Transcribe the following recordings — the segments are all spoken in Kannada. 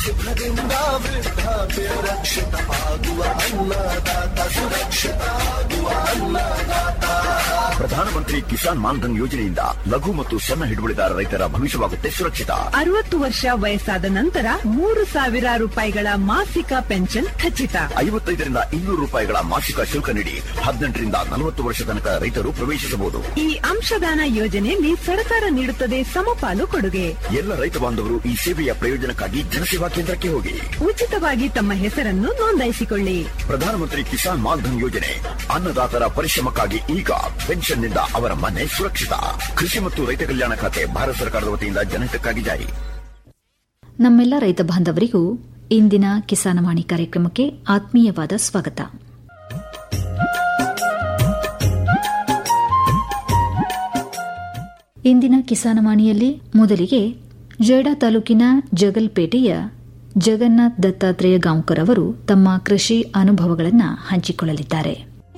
ಸುಖದಿಂದ ವೃದ್ಧಾಪ್ಯ ರಕ್ಷಿತ ಆಗುವ ಅನ್ನದಾತ ಸುರಕ್ಷಿತ ಆಗುವ ಅನ್ನದಾತ ಪ್ರಧಾನಮಂತ್ರಿ ಕಿಸಾನ್ ಮಾನ್ಧನ್ ಯೋಜನೆಯಿಂದ ಲಘು ಮತ್ತು ಸಣ್ಣ ಹಿಡುವಳಿದಾರ ರೈತರ ಭವಿಷ್ಯವಾಗುತ್ತೆ ಸುರಕ್ಷಿತ ಅರವತ್ತು ವರ್ಷ ವಯಸ್ಸಾದ ನಂತರ ಮೂರು ಸಾವಿರ ರೂಪಾಯಿಗಳ ಮಾಸಿಕ ಪೆನ್ಷನ್ ಖಚಿತ ಐವತ್ತೈದರಿಂದ ಇನ್ನೂರು ರೂಪಾಯಿಗಳ ಮಾಸಿಕ ಶುಲ್ಕ ನೀಡಿ ಹದಿನೆಂಟರಿಂದ ನಲವತ್ತು ವರ್ಷ ತನಕ ರೈತರು ಪ್ರವೇಶಿಸಬಹುದು ಈ ಅಂಶದಾನ ಯೋಜನೆಯಲ್ಲಿ ಸರ್ಕಾರ ನೀಡುತ್ತದೆ ಸಮಪಾಲು ಕೊಡುಗೆ ಎಲ್ಲ ರೈತ ಬಾಂಧವರು ಈ ಸೇವೆಯ ಪ್ರಯೋಜನಕ್ಕಾಗಿ ಜನಸೇವಾ ಕೇಂದ್ರಕ್ಕೆ ಹೋಗಿ ಉಚಿತವಾಗಿ ತಮ್ಮ ಹೆಸರನ್ನು ನೋಂದಾಯಿಸಿಕೊಳ್ಳಿ ಪ್ರಧಾನಮಂತ್ರಿ ಕಿಸಾನ್ ಮಾನ್ಧನ್ ಯೋಜನೆ ಅನ್ನದಾತರ ಪರಿಶ್ರಮಕ್ಕಾಗಿ ಈಗ ಪೆನ್ಷನ್ನಿಂದ ಅವರ ಮನೆ ಸುರಕ್ಷಿತ ಕೃಷಿ ಮತ್ತು ರೈತ ಕಲ್ಯಾಣ ಖಾತೆ ಭಾರತ ಸರ್ಕಾರದ ವತಿಯಿಂದ ಜನಹಿತಕ್ಕಾಗಿ ಜಾರಿ ನಮ್ಮೆಲ್ಲ ರೈತ ಬಾಂಧವರಿಗೂ ಇಂದಿನ ಕಿಸಾನವಾಣಿ ಕಾರ್ಯಕ್ರಮಕ್ಕೆ ಆತ್ಮೀಯವಾದ ಸ್ವಾಗತ ಇಂದಿನ ಕಿಸಾನವಾಣಿಯಲ್ಲಿ ಮೊದಲಿಗೆ ಜೇಡಾ ತಾಲೂಕಿನ ಜಗಲ್ಪೇಟೆಯ ಜಗನ್ನಾಥ್ ದತ್ತಾತ್ರೇಯ ಗಾಂವ್ಕರ್ ಅವರು ತಮ್ಮ ಕೃಷಿ ಅನುಭವಗಳನ್ನು ಹಂಚಿಕೊಳ್ಳಲಿದ್ದಾರೆ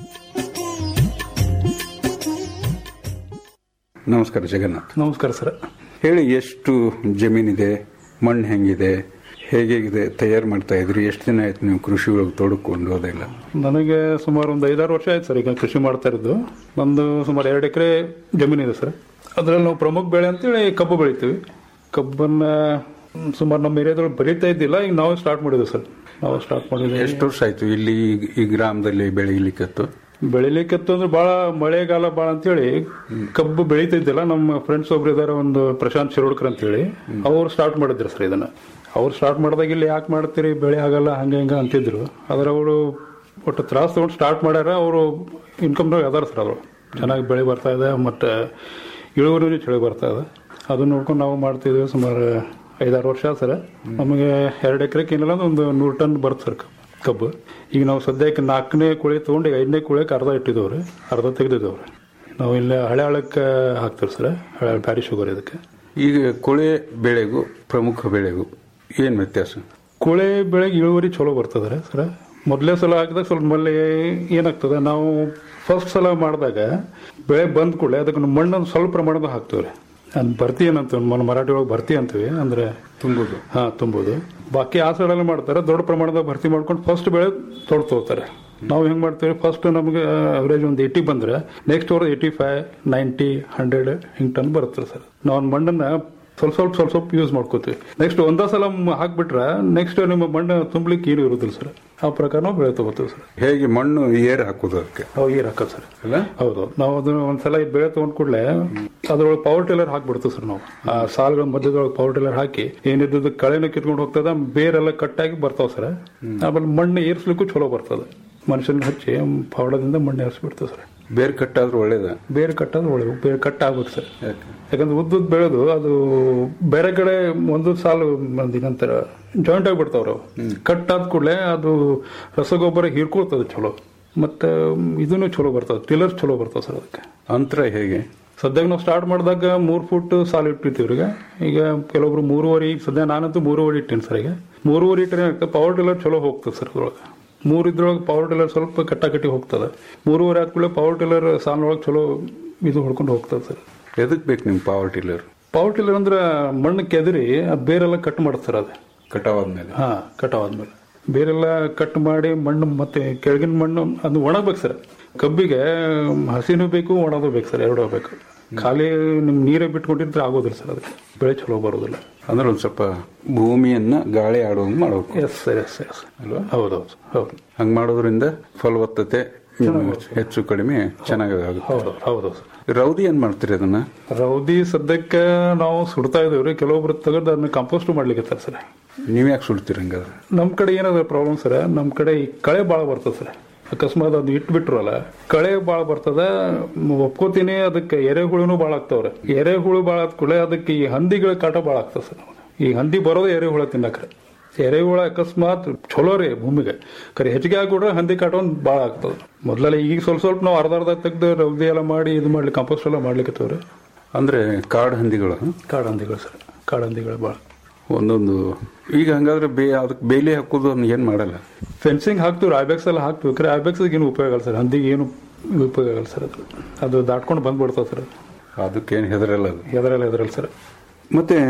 ನಮಸ್ಕಾರ ಜಗನ್ನಾಥ್ ನಮಸ್ಕಾರ ಸರ್ ಹೇಳಿ ಎಷ್ಟು ಜಮೀನಿದೆ ಮಣ್ಣು ಹೆಂಗಿದೆ ಹೇಗಿದೆ ತಯಾರು ಮಾಡ್ತಾ ಇದ್ರಿ ಎಷ್ಟು ದಿನ ಆಯ್ತು ನೀವು ಕೃಷಿ ಒಳಗೆ ತೊಡಕೊಂಡು ಅದೆಲ್ಲ ನನಗೆ ಸುಮಾರು ಒಂದು ಐದಾರು ವರ್ಷ ಆಯ್ತು ಸರ್ ಈಗ ಕೃಷಿ ಮಾಡ್ತಾ ಇರೋದು ನಂದು ಸುಮಾರು ಎರಡು ಎಕರೆ ಜಮೀನಿದೆ ಸರ್ ಅದರಲ್ಲಿ ನಾವು ಪ್ರಮುಖ ಬೆಳೆ ಅಂತೇಳಿ ಕಬ್ಬು ಬೆಳಿತೀವಿ ಕಬ್ಬನ್ನ ಮ್, ಸುಮಾರು ನಮ್ಮ ಏರಿಯಾದೊಳಗೆ ಬೆಳೀತಾ ಇದ್ದಿಲ್ಲ ಈಗ ನಾವು ಸ್ಟಾರ್ಟ್ ಮಾಡಿದ್ವಿ ಸರ್ ನಾವು ಸ್ಟಾರ್ಟ್ ಮಾಡಿದ್ವಿ ಎಷ್ಟು ವರ್ಷ ಆಯ್ತು ಇಲ್ಲಿ ಈ- ಈ ಗ್ರಾಮದಲ್ಲಿ ಬೆಳೀಲಿಕ್ಕತ್ತು ಬೆಳಿಲಿಕ್ಕೆ ಅಂದ್ರೆ ಭಾಳ ಮಳೆಗಾಲ ಭಾಳ ಅಂತೇಳಿ ಕಬ್ಬು ಬೆಳೀತಾ ಇದ್ದಿಲ್ಲ ನಮ್ಮ ಫ್ರೆಂಡ್ಸ್ ಒಬ್ರು ಇದಾರೆ ಒಂದು ಪ್ರಶಾಂತ್ ಶಿರೋಡ್ಕರ್ ಅಂತೇಳಿ ಅವ್ರು ಸ್ಟಾರ್ಟ್ ಮಾಡಿದ್ರು ಸರ್ ಇದನ್ನ ಅವ್ರು ಸ್ಟಾರ್ಟ್ ಮಾಡಿದಾಗ ಇಲ್ಲಿ ಯಾಕೆ ಮಾಡ್ತೀರಿ ಬೆಳೆ ಆಗಲ್ಲ ಹಂಗೆ ಹಿಂಗೆ ಅಂತಿದ್ರು ಆದ್ರೆ ಅವರು ಒಟ್ಟು ತ್ರಾಸ ತಗೊಂಡು ಸ್ಟಾರ್ಟ್ ಮಾಡ್ಯಾರ ಅವರು ಇನ್ಕಮ್ದಾಗ ಅದಾರ ಸರ್ ಅವರು ಚೆನ್ನಾಗಿ ಬೆಳೆ ಬರ್ತಾ ಇದೆ ಮತ್ತು ಇಳುವರಿನೂ ಚಳಿ ಬರ್ತಾ ಇದೆ ಅದನ್ನ ನೋಡ್ಕೊಂಡು ನಾವು ಮಾಡ್ತಿದ್ವಿ ಸುಮಾರು ಐದಾರು ವರ್ಷ ಆತ್ ಸರ್ ನಮಗೆ ಎರಡು ಎಕರೆಗೆ ಏನಿಲ್ಲ ಅಂದ್ರೆ ಒಂದು ನೂರು ಟನ್ ಬರುತ್ತೆ ಸರ್ ಕಬ್ಬು ಈಗ ನಾವು ಸದ್ಯಕ್ಕೆ ನಾಲ್ಕನೇ ಕುಳಿ ತೊಗೊಂಡು ಈಗ ಐದನೇ ಕುಳಿಯಕ್ಕೆ ಅರ್ಧ ಇಟ್ಟಿದ್ದೇವ್ರಿ ಅರ್ಧ ತೆಗೆದಿದ್ದೇವ್ರಿ ನಾವು ಇಲ್ಲಿ ಹಳೆ ಹಳಕ್ಕೆ ಹಾಕ್ತೀವಿ ಸರ್ ಹಳೆ ಬ್ಯಾರಿ ಶುಗರ್ ಇದಕ್ಕೆ ಈಗ ಕೊಳೆ ಬೆಳೆಗೂ ಪ್ರಮುಖ ಬೆಳೆಗೂ ಏನು ವ್ಯತ್ಯಾಸ ಕುಳೆ ಬೆಳೆಗೆ ಇಳುವರಿ ಚಲೋ ಬರ್ತದೆ ಸರ್ ಮೊದಲೇ ಸಲ ಹಾಕಿದಾಗ ಸ್ವಲ್ಪ ಮಲ್ಲಿ ಏನಾಗ್ತದೆ ನಾವು ಫಸ್ಟ್ ಸಲ ಮಾಡಿದಾಗ ಬೆಳೆ ಬಂದ ಕೂಡಲೇ ಅದಕ್ಕೆ ಮಣ್ಣನ್ನು ಸ್ವಲ್ಪ ಪ್ರಮಾಣದ ಹಾಕ್ತೀವಿ ಅದು ಭರ್ತಿ ಏನಂತೀವಿ మన ಮರಾಠಿ ಒಳಗೆ ಭರ್ತಿ ಅಂತೀವಿ ಅಂದ್ರೆ ತುಂಬೋದು ಹಾ ತುಂಬೋದು ಬಾಕಿ ಆ ಸೈಡಲ್ಲಿ ಮಾಡ್ತಾರೆ ದೊಡ್ಡ ಪ್ರಮಾಣದ ಭರ್ತಿ ಮಾಡ್ಕೊಂಡು ಫಸ್ಟ್ ಬೆಳೆ ತೊಡ್ ತಗೋತಾರೆ ನಾವು ಹೆಂಗ್ ಮಾಡ್ತೀವಿ ಫಸ್ಟ್ ನಮಗೆ ಅವರೇಜ್ ಒಂದು ಏಯ್ಟಿ ಬಂದ್ರೆ ನೆಕ್ಸ್ಟ್ ಅವ್ರ ಏಯ್ಟಿ ಫೈವ್ ನೈಂಟಿ ಹಂಡ್ರೆಡ್ ಹಿಂಗ್ ಟನ್ ಬರುತ್ತೆ ಸರ್ ನಾವು ಮಣ್ಣನ್ನ ಸ್ವಲ್ಪ ಸ್ವಲ್ಪ ಸ್ವಲ್ಪ ಸ್ವಲ್ಪ ಯೂಸ್ ಮಾಡ್ಕೋತೀವಿ ನೆಕ್ಸ್ಟ್ ಒಂದೇ ಸಲ ಮ್- ಹಾಕ್ಬಿಟ್ರೆ ನೆಕ್ಸ್ಟ್ ನಿಮ್ಮ ಮಣ್ಣು ತುಂಬಲಿಕ್ಕೆ ಏನು ಇರುದಿಲ್ಲ ಸರ್ ಆ ಪ್ರಕಾರ ನಾವು ಬೆಳೆ ತಗೋತೀವಿ ಸರ್ ಹೇಗೆ ಮಣ್ಣು ಏರ್ ಹಾಕೋದು ಅದಕ್ಕೆ ಅವು ಏರ್ ಹಾಕೋದು ಸರ್ ಅಲ್ಲ ಹೌದು ನಾವು ಅದನ್ನ ಒಂದ್ಸಲ ಈ ಬೆಳೆ ತಗೊಂಡ್ ಕೂಡಲೇ ಅದ್ರೊಳಗೆ ಪವರ್ ಟಿಲ್ಲರ್ ಹಾಕ್ಬಿಡ್ತೀವಿ ಸರ್ ನಾವು ಆ ಸಾಲುಗಳ ಮಧ್ಯದೊಳಗೆ ಪವರ್ ಟಿಲ್ಲರ್ ಹಾಕಿ ಏನಿದ್ದು ಕಳೆನ ಕಿತ್ಕೊಂಡು ಹೋಗ್ತದ ಬೇರೆಲ್ಲ ಕಟ್ಟಾಗಿ ಬರ್ತಾವ ಸರ್ ಆಮೇಲೆ ಮಣ್ಣು ಏರ್ಸ್ಲಿಕ್ಕೂ ಚಲೋ ಬರ್ತದೆ ಮನುಷ್ಯನ ಹಚ್ಚಿ ಪವಡದಿಂದ ಮಣ್ಣು ಏರ್ಸ್ಬಿಡ್ತೇವೆ ಸರ್ ಬೇರೆ ಕಟ್ಟಾದ್ರೂ ಒಳ್ಳೇದ ಬೇರೆ ಕಟ್ಟೋದು ಒಳ್ಳೆ ಬೇರೆ ಕಟ್ ಆಗ್ಬೇಕು ಸರ್ ಯಾಕಂದ್ರೆ ಉದ್ದುದ್ ಬೆಳೆದು ಅದು ಬೇರೆ ಕಡೆ ಒಂದು ಸಾಲು ಒಂದು ಏನಂತಾರ ಜಾಯಿಂಟ್ ಆಗಿಬಿಡ್ತಾವ್ರ ಅವು ಕಟ್ ಆದ ಕೂಡಲೇ ಅದು ರಸಗೊಬ್ಬರ ಹೀರ್ಕೊಳ್ತದೆ ಚಲೋ ಮತ್ತೆ ಇದನ್ನು ಚಲೋ ಬರ್ತದೆ ಟಿಲ್ಲರ್ಸ್ ಚಲೋ ಬರ್ತದೆ ಸರ್ ಅದಕ್ಕೆ ಅಂತರ ಹೇಗೆ ಸದ್ಯಕ್ಕೆ ನಾವು ಸ್ಟಾರ್ಟ್ ಮಾಡಿದಾಗ ಮೂರು ಫುಟ್ ಸಾಲು ಇಟ್ಟಿರ್ತೀವಿ ಈಗ ಈಗ ಕೆಲವೊಬ್ರು ಮೂರುವರೆ ಈಗ ಸದ್ಯ ನಾನಂತೂ ಮೂರುವರೆ ಇಟ್ಟೇನೆ ಸರ್ ಈಗ ಮೂರುವರೆ ಇಟ್ಟರೆ ಏನಾಗ್ತದೆ ಪವರ್ ಟಿಲ್ಲರ್ ಚಲೋ ಹೋಗ್ತದೆ ಸರ್ ಅದ್ರೊಳಗೆ ಮೂರು ಇದ್ರೊಳಗೆ ಪವರ್ ಟಿಲ್ಲರ್ ಸ್ವಲ್ಪ ಕಟ್ಟಾಕಟ್ಟಿ ಹೋಗ್ತದೆ ಮೂರುವರೆ ಹಾಕ್ಕೊಳ್ಳೆ ಪವರ್ ಟಿಲ್ಲರ್ ಸಾಲಿನೊಳಗೆ ಚಲೋ ಇದು ಹೊಡ್ಕೊಂಡು ಹೋಗ್ತದೆ ಸರ್ ಎದಕ್ ಬೇಕು ನಿಮ್ ಪವರ್ ಟಿಲ್ಲರ್ ಪವರ್ ಟಿಲ್ಲರ್ ಅಂದ್ರೆ ಮಣ್ಣು ಕೆದರಿ ಅದು ಬೇರೆಲ್ಲ ಕಟ್ ಮಾಡ್ತಾರೆ ಅದು ಕಟಾವಾದ್ಮೇಲೆ ಹಾ ಕಟಾವಾದ್ಮೇಲೆ ಬೇರೆಲ್ಲ ಕಟ್ ಮಾಡಿ ಮಣ್ಣು ಮತ್ತೆ ಕೆಳಗಿನ ಮಣ್ಣು ಅದು ಒಣಗ್ಬೇಕು ಸರ್ ಕಬ್ಬಿಗೆ ಹಸಿನೂ ಬೇಕು ಒಣದು ಬೇಕು ಸರ್ ಎರಡೂ ಬೇಕು ಖಾಲಿ ನಿಮ್ ನೀರೇ ಬಿಟ್ಕೊಂಡಿದ್ರೆ ಆಗೋದಿಲ್ಲ ಸರ್ ಅದಕ್ಕೆ ಬೆಳೆ ಚಲೋ ಬರೋದಿಲ್ಲ ಅಂದ್ರೆ ಒಂದ್ ಸ್ವಲ್ಪ ಭೂಮಿಯನ್ನ ಗಾಳಿ ಆಡುವಂಗ್ ಮಾಡ್ಬೇಕು ಎಸ್ ಸರ್ ಎಸ್ ಎಸ್ ಅಲ್ವಾ ಹೌದೌದು ಹೌದು ಹಂಗ್ ಮಾಡೋದ್ರಿಂದ ಫಲವತ್ತತೆ ಹೆಚ್ಚು ಕಡಿಮೆ ಚೆನ್ನಾಗುತ್ತೆ ಹೌದು ಹೌದು ಸರ್ ರೌದಿ ಏನ್ ಮಾಡ್ತೀರಿ ಅದನ್ನ ರೌದಿ ಸದ್ಯಕ್ಕೆ ನಾವು ಸುಡ್ತಾ ಇದೇವ್ರಿ ಕೆಲವೊಬ್ರು ತೆಗೆದು ಅದನ್ನ ಕಂಪೋಸ್ಟ್ ಮಾಡ್ಲಿಕ್ಕೆ ಸರ್ ನೀವ್ ಯಾಕೆ ಸುಡ್ತೀರಿ ಹಂಗಾದ್ರೆ ನಮ್ ಕಡೆ ಏನದ ಪ್ರಾಬ್ಲಮ್ ಸರ್ ನಮ್ ಕಡೆ ಈ ಕಳೆ ಭಾಳ ಬರ್ತದೆ ಸರ್ ಅಕಸ್ಮಾತ್ ಅದು ಇಟ್ಬಿಟ್ರಲ್ಲ ಕಳೆ ಭಾಳ ಬರ್ತದ ಮ್, ಒಪ್ಕೋತೀನಿ ಅದಕ್ಕೆ ಎರೆಹುಳುನು ಭಾಳ ಆಗ್ತಾವ್ರೆ ಎರೆಹುಳು ಭಾಳ ಆದ ಕೂಡಲೇ ಅದಕ್ಕೆ ಈ ಹಂದಿಗಳ ಕಾಟ ಭಾಳ ಆಗ್ತದೆ ಸರ್ ಈ ಹಂದಿ ಬರೋದೇ ಎರೆಹುಳ ತಿನ್ನಕ್ರೆ ಎರೆಹುಳ ಅಕಸ್ಮಾತ್ ಚಲೋ ರೀ ಭೂಮಿಗೆ ಕರೆ ಹೆಚ್ಚಿಗೆ ಆಗ್ಬಿಟ್ರೆ ಹಂದಿ ಕಾಟ ಒಂದು ಭಾಳ ಆಗ್ತದೆ ಮೊದಲೆಲ್ಲ ಈಗ ಸ್ವಲ್ಪ ಸ್ವಲ್ಪ ನಾವು ಅರ್ಧ ಅರ್ಧ ತೆಗ್ದು ರೌದಿ ಎಲ್ಲ ಮಾಡಿ ಇದು ಮಾಡ್ಲಿಕ್ಕೆ ಕಂಪೋಸ್ಟ್ ಎಲ್ಲ ಮಾಡ್ಲಿಕ್ಕೆ ಅಂದ್ರೆ ಕಾಡು ಹಂದಿಗಳು ಕಾಡು ಹಂದಿಗಳು ಸರ್ ಕಾಡು ಹಂದಿಗಳು ಭಾಳ ಒಂದೊಂದು ಈಗ ಹಂಗಾದ್ರೆ ಬೇ ಅದಕ್ಕೆ ಬೇಲಿ ಹಾಕೋದು ಅದನ್ನ ಏನ್ ಮಾಡಲ್ಲ ಫೆನ್ಸಿಂಗ್ ಹಾಕ್ತೀವಿ ಐಬೆಕ್ಸ್ ಎಲ್ಲ ಹಾಕ್ತೀವಿ ಕರೆ ಐಬೆಕ್ಸ್ ಏನು ಉಪಯೋಗ ಆಗಲ್ಲ ಸರ್ ಹಂದಿಗೆ ಏನು ಉಪಯೋಗ ಆಗಲ್ಲ ಸರ್ ಅದು ಅದು ದಾಟ್ಕೊಂಡು ಬಂದ್ಬಿಡ್ತಾವೆ ಸರ್ ಅದಕ್ಕೇನು ಹೆದರಲ್ಲ ಅದು ಎದರಲ್ಲ ಎದರಲ್ಲ ಸರ್ ಮತ್ತೆ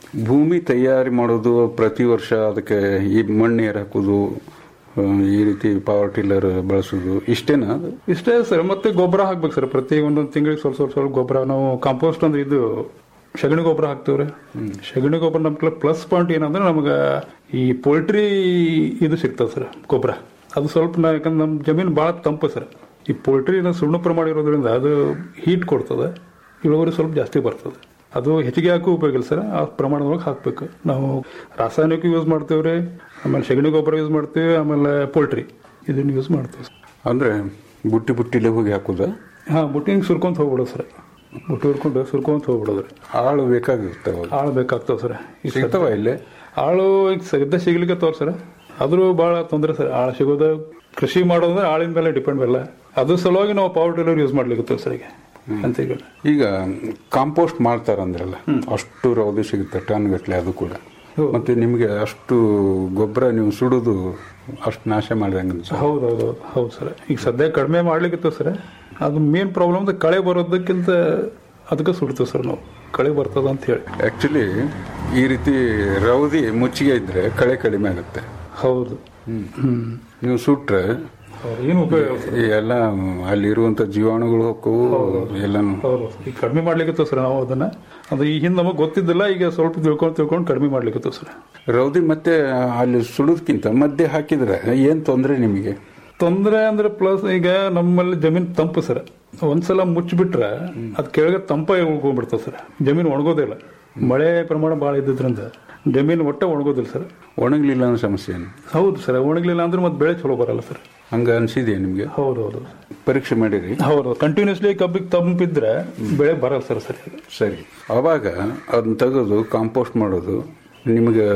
ಭೂಮಿ ತಯಾರಿ ಮಾಡೋದು ಪ್ರತಿ ವರ್ಷ ಅದಕ್ಕೆ ಈ ಮಣ್ಣು ಏರ್ ಹಾಕೋದು ಆ, ಈ ರೀತಿ ಪವರ್ ಟಿಲ್ಲರ್ ಬಳಸೋದು ಇಷ್ಟೇನಾ ಅದು? ಇಷ್ಟೇ ಸರ್ ಮತ್ತೆ ಗೊಬ್ಬರ ಹಾಕ್ಬೇಕು ಸರ್ ಪ್ರತಿ ಒಂದೊಂದು ತಿಂಗಳಿಗೆ ಸ್ವಲ್ಪ ಸ್ವಲ್ಪ ಸ್ವಲ್ಪ ಗೊಬ್ಬರ ನಾವು ಕಾಂಪೋಸ್ಟ್ ಅಂದ್ರೆ ಇದು ಸಗಣಿ ಗೊಬ್ಬರ ಹಾಕ್ತೇವ್ರಿ ಸಗಣಿ ಗೊಬ್ಬರ ನಮ್ ಪ್ಲಸ್ ಪಾಯಿಂಟ್ ಏನಂದ್ರೆ ನಮ್ಗೆ ಈ ಪೋಲ್ಟ್ರಿ ಇದು ಸಿಗ್ತದೆ ಸರ್ ಗೊಬ್ಬರ ಅದು ಸ್ವಲ್ಪ ನಾ ಯಾಕಂದ್ರೆ ನಮ್ಮ ಜಮೀನು ಭಾಳ ತಂಪು ಸರ್ ಈ ಪೋಲ್ಟ್ರಿ ಸುಣ್ಣ ಪ್ರಮಾಣ ಇರೋದ್ರಿಂದ ಅದು ಹೀಟ್ ಕೊಡ್ತದೆ ಇಳುವರಿ ಸ್ವಲ್ಪ ಜಾಸ್ತಿ ಬರ್ತದೆ ಅದು ಹೆಚ್ಚಿಗೆ ಹಾಕೋ ಉಪಯೋಗ ಇಲ್ಲ ಸರ್ ಆ ಪ್ರಮಾಣದೊಳಗೆ ಹಾಕ್ಬೇಕು ನಾವು ರಾಸಾಯನಿಕ ಯೂಸ್ ಮಾಡ್ತೇವ್ರಿ ಆಮೇಲೆ ಸಗಣಿ ಗೊಬ್ಬರ ಯೂಸ್ ಮಾಡ್ತೀವಿ ಆಮೇಲೆ ಪೋಲ್ಟ್ರಿ ಇದನ್ನ ಯೂಸ್ ಮಾಡ್ತೀವಿ ಅಂದ್ರೆ ಬುಟ್ಟಿ ಬುಟ್ಟಿಲೆ ಹೋಗಿ ಹಾಕೋದ ಹಾ ಬುಟ್ಟಿ ಹಿಂಗ್ ಸುರ್ಕೊಂತ ಹೋಗ್ಬಿಡೋದು ಸರ್ ಬುಟ್ಟಿ ಹುರ್ಕೊಂಡು ಸುರ್ಕೊಂತ ಹೋಗ್ಬಿಡೋದ್ರಿ ಆಳು ಬೇಕಾಗಿರುತ್ತೆ ಅವಾಗ ಆಳು ಬೇಕಾಗ್ತಾವ ಸರ್ ಈ ಸದ್ಯ- ಸಿಗ್ತಾವ ಇಲ್ಲೇ ಆಳು ಈಗ ಸದ್ಯ ಸಿಗ್ಲಿಕ್ಕೆ ತೋರ್ ಸರ್ ಆದ್ರೂ ಬಹಳ ತೊಂದರೆ ಸರ್ ಆಳು ಸಿಗೋದು ಕೃಷಿ ಮಾಡೋದ್ರೆ ಆಳಿನ ಮೇಲೆ ಡಿಪೆಂಡ್ ಇಲ್ಲ ಅದು ಸಲುವಾಗಿ ನಾವು ಪವರ್ ಟಿಲ್ಲರ್ ಯೂಸ್ ಮಾಡ್ಲಿಕ್ಕೆ ಸರ್ ಈಗ ಅಂತ ಈಗ ಈಗ ಕಾಂಪೋಸ್ಟ್ ಮಾಡ್ತಾರಂದ್ರಲ್ಲ ಅಷ್ಟು ರೌದಿ ಸಿಗುತ್ತೆ ಟನ್ ಗಟ್ಲೆ ಅದು ಕೂಡ ಮತ್ತೆ ನಿಮಗೆ ಅಷ್ಟು ಗೊಬ್ಬರ ನೀವು ಸುಡುದು ಅಷ್ಟು ನಾಶ ಮಾಡಿದಂಗೆ ಅನ್ಸುತ್ತೆ. ಹೌದು ಹೌದು ಹೌದು ಹೌದು ಸರ್ ಈಗ ಸದ್ಯ ಕಡಿಮೆ ಮಾಡ್ಲಿಕ್ಕೆ ಸರ್ ಅದು ಮೇನ್ ಪ್ರಾಬ್ಲಮ್ ಕಳೆ ಬರೋದಕ್ಕಿಂತ ಅದಕ್ಕೆ ಸುಡ್ತೀವಿ ಸರ್ ನಾವು ಕಳೆ ಬರ್ತದ ಅಂತ ಹೇಳಿ ಆಕ್ಚುಲಿ ಈ ರೀತಿ ರೌದಿ ಮುಚ್ಚಿಗೆ ಇದ್ರೆ ಕಳೆ ಕಡಿಮೆ ಆಗುತ್ತೆ ಹೌದು ಹ್ಮ್ ನೀವು ಸುಟ್ರೆ ಹೌದು ಏನು ಉಪಯೋಗ ಇಲ್ಲ ಸರ್. ಈ ಎಲ್ಲ ಅಲ್ಲಿರುವಂತ ಜೀವಾಣುಗಳು ಹೋಕ್ಕವು ಎಲ್ಲಾನು ಹೌದು ಈಗ ಕಡಿಮೆ ಮಾಡ್ಲಿಕ್ಕೆ ಸರ್ ನಾವು ಅದನ್ನ ಅದು ಈ ಹಿಂದೆ ನಮಗೆ ಗೊತ್ತಿದ್ದಿಲ್ಲ ಈಗ ಸ್ವಲ್ಪ ತಿಳ್ಕೊಂಡು ತಿಳ್ಕೊಂಡು ಕಡಿಮೆ ಮಾಡ್ಲಿಕ್ಕೆ ಸರ್ ರೌದಿ ಮತ್ತೆ ಅಲ್ಲಿ ಸುಡೋದಕ್ಕಿಂತ ಮಧ್ಯೆ ಹಾಕಿದ್ರೆ ಏನ್ ತೊಂದರೆ ನಿಮಗೆ ತೊಂದರೆ ಅಂದ್ರೆ ಪ್ಲಸ್ ಈಗ ನಮ್ಮಲ್ಲಿ ಜಮೀನ್ ತಂಪು ಸರ್ ಒಂದ್ಸಲ ಮುಚ್ಚಿಬಿಟ್ರೆ ಅದ್ ಕೆಳಗೆ ತಂಪ ಉಳ್ಕೊಂಡ್ಬಿಡ್ತದೆ ಸರ್ ಜಮೀನು ಒಣಗೋದಿಲ್ಲ ಮಳೆ ಪ್ರಮಾಣ ಭಾಳ ಇದ್ದಿದ್ರಿಂದ ಜಮೀನು ಒಟ್ಟೆ ಒಣಗೋದಿಲ್ಲ ಸರ್ ಒಣಗ್ಲಿಲ್ಲ ಅನ್ನೋ ಸಮಸ್ಯೆ ಏನು ಹೌದು ಸರ್ ಒಣಗ್ಲಿಲ್ಲ ಅಂದ್ರೆ ಮತ್ತೆ ಬೆಳೆ ಚಲೋ ಬರಲ್ಲ ಸರ್ ಹಂಗ ಅನ್ಸಿದೆ ನಿಮ್ಗೆ ಹೌದು ಹೌದು ಪರೀಕ್ಷೆ ಮಾಡಿರಿ ಹೌದು ಕಂಟಿನ್ಯೂಸ್ಲಿ ಕಬ್ಬಿಗೆ ತಂಪಿದ್ರೆ ಬೆಳೆ ಬರಲ್ಲ ಸರ್ ಸರಿ ಸರಿ ಅವಾಗ ಅದನ್ನ ತೆಗೆದು ಕಾಂಪೋಸ್ಟ್ ಮಾಡೋದು ನಿಮಗೆ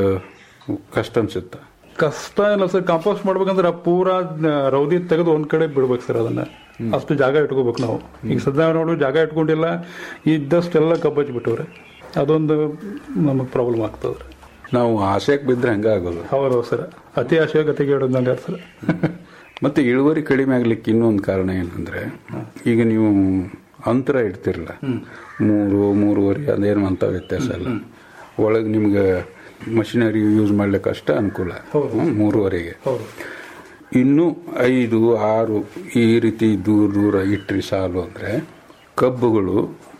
ಕಷ್ಟ ಅನ್ಸುತ್ತ ಕಷ್ಟ ಇಲ್ಲ ಸರ್ ಕಾಂಪೋಸ್ಟ್ ಮಾಡ್ಬೇಕಂದ್ರೆ ಆ ಪೂರಾ ಆ, ರೌದಿ ತೆಗೆದು ಒಂದ್ ಕಡೆ ಬಿಡ್ಬೇಕು ಸರ್ ಅದನ್ನ ಅಷ್ಟು ಜಾಗ ಇಟ್ಕೋಬೇಕು ನಾವು ಈಗ ಸದ್ಯ ನೋಡು ಜಾಗ ಇಟ್ಕೊಂಡಿಲ್ಲ ಇದ್ದಷ್ಟೆಲ್ಲ ಕಬ್ಬಚ್ಚಿ ಬಿಟ್ಟವ್ರೆ ಅದೊಂದು ನಮಗೆ ಪ್ರಾಬ್ಲಮ್ ಆಗ್ತದ್ರಿ ನಾವು ಆಸೆಗೆ ಬಿದ್ರೆ ಹಂಗ ಆಗೋದು ಹೌದು ಸರ್ ಅತಿ ಆಶಯ ಗತಿಗೆ ಹಿಡಿದಂಗ ಸರ್ ಮತ್ತೆ ಇಳುವರಿ ಕಡಿಮೆ ಆಗ್ಲಿಕ್ಕೆ ಇನ್ನೊಂದು ಕಾರಣ ಏನಂದ್ರೆ ಈಗ ನೀವು ಅಂತರ ಇಡ್ತಿರಲ್ಲ ಮೂರು ಮೂರುವರೆ ಅದೇನು ಅಂತ ವ್ಯತ್ಯಾಸ ಅಲ್ಲ ಒಳಗೆ ನಿಮ್ಗೆ ಮಷಿನರಿ ಯೂಸ್ ಮಾಡ್ಲಿಕ್ಕೆ ಅಷ್ಟೇ ಅನುಕೂಲ ಹ್ಮ್, ಮೂರುವರೆಗೆ ಹೌದು ಇನ್ನು ಐದು ಆರು ಈ ರೀತಿ ದೂರ ದೂರ ಇಟ್ರಿ ಸಾಲು ಅಂದ್ರೆ ಕಬ್ಬುಗಳು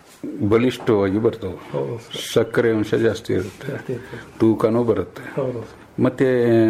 ಬಲಿಷ್ಠವಾಗಿ ಬರ್ತವೆ ಹೌದು ಸಕ್ಕರೆ ಅಂಶ ಜಾಸ್ತಿ ಇರುತ್ತೆ ತೂಕನೂ ಬರುತ್ತೆ ಹೌದು ಮತ್ತೆ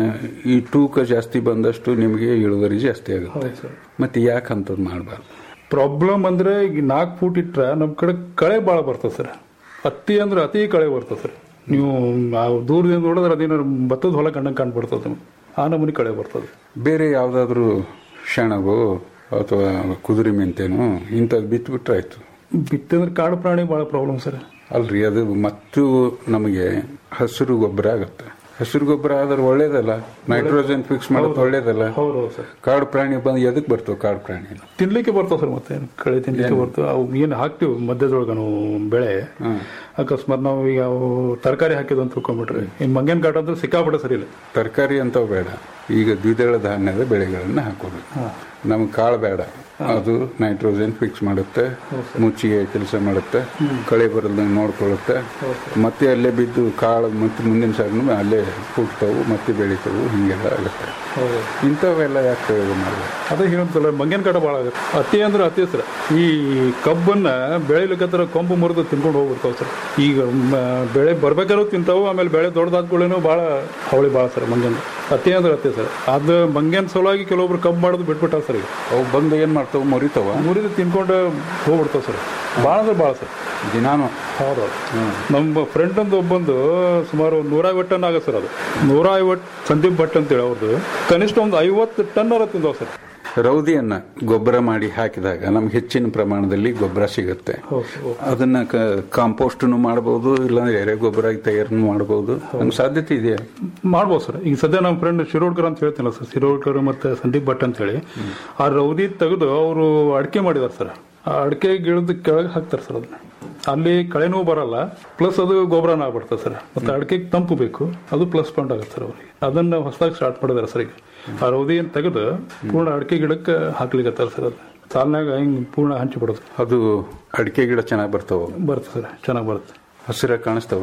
ಈ ತೂಕ ಜಾಸ್ತಿ ಬಂದಷ್ಟು ನಿಮಗೆ ಇಳುವರಿ ಜಾಸ್ತಿ ಆಗುತ್ತೆ ಹೌದು ಸರ್ ಮತ್ತೆ ಯಾಕೆ ಅಂಥದ್ದು ಮಾಡಬಾರ್ದು ಪ್ರಾಬ್ಲಮ್ ಅಂದ್ರೆ ಈಗ ನಾಲ್ಕು ಫೂಟ್ ಇಟ್ರೆ ನಮ್ಮ ಕಡೆ ಕಳೆ ಭಾಳ ಬರ್ತದೆ ಸರ್ ಅತಿ ಅಂದ್ರೆ ಅತಿ ಕಳೆ ಬರ್ತದೆ ಸರ್ ನೀವು ಆ ದೂರದಿಂದ ನೋಡಿದ್ರೆ ಅದೇನಾದ್ರು ಭತ್ತದ ಹೊಲ ಕಂಡಂಗೆ ಕಾಣ್ಬಿಡ್ತದೆ ನಿಮ್ಗೆ ಆ ನಮೂನಿ ಕಳೆ ಬರ್ತದೆ ಬೇರೆ ಯಾವುದಾದ್ರೂ ಶಣಗೋ ಅಥವಾ ಕುದುರೆ ಮೆಂತೇನೋ ಇಂಥದ್ದು ಬಿತ್ಬಿಟ್ರೆ ಆಯ್ತು ಬಿತ್ತಂದ್ರೆ ಕಾಡು ಪ್ರಾಣಿ ಭಾಳ ಪ್ರಾಬ್ಲಮ್ ಸರ್ ಅಲ್ರಿ ಅದು ಮತ್ತು ನಮಗೆ ಹಸಿರು ಗೊಬ್ಬರ ಆಗುತ್ತೆ ಹಸಿರು ಗೊಬ್ಬರ ಆದ್ರೆ ಒಳ್ಳೇದಲ್ಲ ನೈಟ್ರೋಜನ್ ಫಿಕ್ಸ್ ಮಾಡೋದು ಒಳ್ಳೇದಲ್ಲ ಹೌದು ಹೌದು ಸರ್ ಕಾಡು ಪ್ರಾಣಿ ಬಂದು ಎದಕ್ ಬರ್ತವೆ ಕಾಡು ಪ್ರಾಣಿ ತಿನ್ಲಿಕ್ಕೆ ಬರ್ತಾವ ಸರ್ ಮತ್ತೆ ಕಳೆ ತಿನ್ಲಿಕ್ಕೆ ಬರ್ತಾವ ಅವು ಏನು ಹಾಕ್ತಿವಿ ಮಧ್ಯದೊಳಗ ನಾವು ಬೆಳೆ ಅಕಸ್ಮಾತ್ ನಾವು ಈಗ ಅವು ತರಕಾರಿ ಹಾಕಿದ್ವು ಅಂತ ತಿಳ್ಕೊಂಡ್ಬಿಟ್ರಿ ಇನ್ ಮಂಗೇನ್ ಕಾಟ ಅಂದ್ರೆ ಸಿಕ್ಕಾಪಟ್ಟೆ ಸರಿ ಇಲ್ಲ ತರಕಾರಿ ಅಂತವ್ ಬೇಡ ಈಗ ದ್ವಿದಳ ಧಾನ್ಯದ ಬೆಳೆಗಳನ್ನ ಹಾಕೋದು ನಮ್ಗೆ ಕಾಳು ಬೇಡ ಅದು ನೈಟ್ರೋಜನ್ ಫಿಕ್ಸ್ ಮಾಡುತ್ತೆ ಮುಚ್ಚಿಗೆ ಕೆಲಸ ಮಾಡುತ್ತೆ ಕಳೆ ಬರಲ್ದಂಗೆ ನೋಡ್ಕೊಳ್ಳುತ್ತೆ ಮತ್ತೆ ಅಲ್ಲೇ ಬಿದ್ದು ಕಾಳು ಮತ್ತೆ ಮುಂದಿನ ಸಾರಿನೂ ಅಲ್ಲೇ ಹುಟ್ಟವು ಮತ್ತೆ ಬೆಳಿತಾವು ಹಿಂಗೆಲ್ಲ ಆಗುತ್ತೆ ಇಂಥವೆಲ್ಲ ಯಾಕೆ ಪ್ರಯೋಗ ಮಾಡಬೇಕು ಅದೇ ಹೇಳ್ತಲ್ಲ ಮಂಗೇನ್ ಕಾಟ ಭಾಳ ಆಗುತ್ತೆ ಅತಿ ಅಂದ್ರೆ ಅತಿ ಸರ್ ಈ ಕಬ್ಬನ್ನ ಬೆಳಿಲಿಕ್ಕತ್ರ ಕೊಂಬು ಮುರಿದು ತಿನ್ಕೊಂಡು ಹೋಗ್ಬಿಡ್ತಾವ ಸರ್ ಈಗ ಮ- ಬೆಳೆ ಬರ್ಬೇಕಾದ್ರೂ ತಿಂತಾವು ಆಮೇಲೆ ಬೆಳೆ ದೊಡ್ಡದಾದ್ಕೊಳ್ಳೇನು ಭಾಳ ಹವಳಿ ಭಾಳ ಸರ್ ಮಂಗೇನ್ ಅತಿ ಅಂದ್ರೆ ಅತಿ ಸರ್ ಅದು ಮಂಗೇನ್ ಸಲುವಾಗಿ ಕೆಲವೊಬ್ರು ಕಬ್ಬು ಮಾಡೋದು ಬಿಟ್ಬಿಟ್ಟಾವ ಸರ್ ಈಗ ಅವು ಬಂದು ಏನು ಮಾಡ್ತಾವೆ ಮುರಿತಾವ ಮುರಿದು ತಿನ್ಕೊಂಡು ಹೋಗ್ಬಿಡ್ತಾವ ಸರ್ ಭಾಳ ಅಂದ್ರೆ ಭಾಳ ಸರ್ ದಿನಾನು ಹೌದು ನಮ್ಮ ಫ್ರೆಂಡ್ ಒಂದು ಒಬ್ಬಂದು ಸುಮಾರು ನೂರ ಐವತ್ತು ಟನ್ ಆಗುತ್ತೆ ಸರ್ ಅದು ನೂರ ಐವತ್ತು ಸಂದೀಪ್ ಭಟ್ ಅಂತೇಳಿ ಅವ್ರದ್ದು ಕನಿಷ್ಠ ಒಂದು ಐವತ್ತು ಟನ್ ಅರ ತಿಂದವ್ ಸರ್ ರೌದಿಯನ್ನ ಗೊಬ್ಬರ ಮಾಡಿ ಹಾಕಿದಾಗ ನಮ್ಗೆ ಹೆಚ್ಚಿನ ಪ್ರಮಾಣದಲ್ಲಿ ಗೊಬ್ಬರ ಸಿಗುತ್ತೆ ಅದನ್ನ ಕಾಂಪೋಸ್ಟ್ನು ಮಾಡಬಹುದು ಇಲ್ಲಾಂದ್ರೆ ಎರೆ ಗೊಬ್ಬರ ತಯಾರನ್ನು ಮಾಡಬಹುದು ನಮ್ಗೆ ಸಾಧ್ಯತೆ ಇದೆಯಾ ಮಾಡ್ಬೋದು ಸರ್ ಈಗ ಸದ್ಯ ನಮ್ಮ ಫ್ರೆಂಡ್ ಶಿರೋಡ್ಕರ್ ಅಂತ ಹೇಳ್ತೀನಲ್ಲ ಸರ್ ಶಿರೋಡ್ಕರ್ ಮತ್ತೆ ಸಂದೀಪ್ ಭಟ್ ಅಂತ ಹೇಳಿ ಆ ರೌದಿ ತೆಗೆದು ಅವರು ಅಡಿಕೆ ಮಾಡಿದಾರೆ ಸರ್ ಆ ಅಡಿಕೆ ಗಿಡದ ಕೆಳಗೆ ಹಾಕ್ತಾರೆ ಸರ್ ಅದನ್ನ ಅಲ್ಲಿ ಕಳೆನೂ ಬರಲ್ಲ ಪ್ಲಸ್ ಅದು ಗೊಬ್ಬರನ ಆಗ್ಬಿಡ್ತದೆ ಸರ್ ಮತ್ತೆ ಅಡಿಕೆಗೆ ತಂಪು ಬೇಕು ಅದು ಪ್ಲಸ್ ಪಾಯಿಂಟ್ ಆಗುತ್ತೆ ಸರ್ ಅವ್ರಿಗೆ ಅದನ್ನ ಹೊಸದಾಗಿ ಸ್ಟಾರ್ಟ್ ಮಾಡಿದಾರೆ ಸರ್ ಈಗ ಆ ರೌದಿಯನ್ನು ತೆಗೆದು ಪೂರ್ಣ ಅಡಿಕೆ ಗಿಡಕ್ಕೆ ಹಾಕ್ಲಿಕ್ಕೆ ಸರ್ ಅದು ಸಾಲಿನಾಗ ಹಿಂಗ್ ಪೂರ್ಣ ಹಂಚಿ ಬಿಡೋದು ಅದು ಅಡಿಕೆ ಗಿಡ ಚೆನ್ನಾಗಿ ಬರ್ತಾವ ಬರುತ್ತೆ ಸರ್ ಚೆನ್ನಾಗಿ ಬರುತ್ತೆ ಹಸಿರಾಗಿ ಕಾಣಿಸ್ತಾವ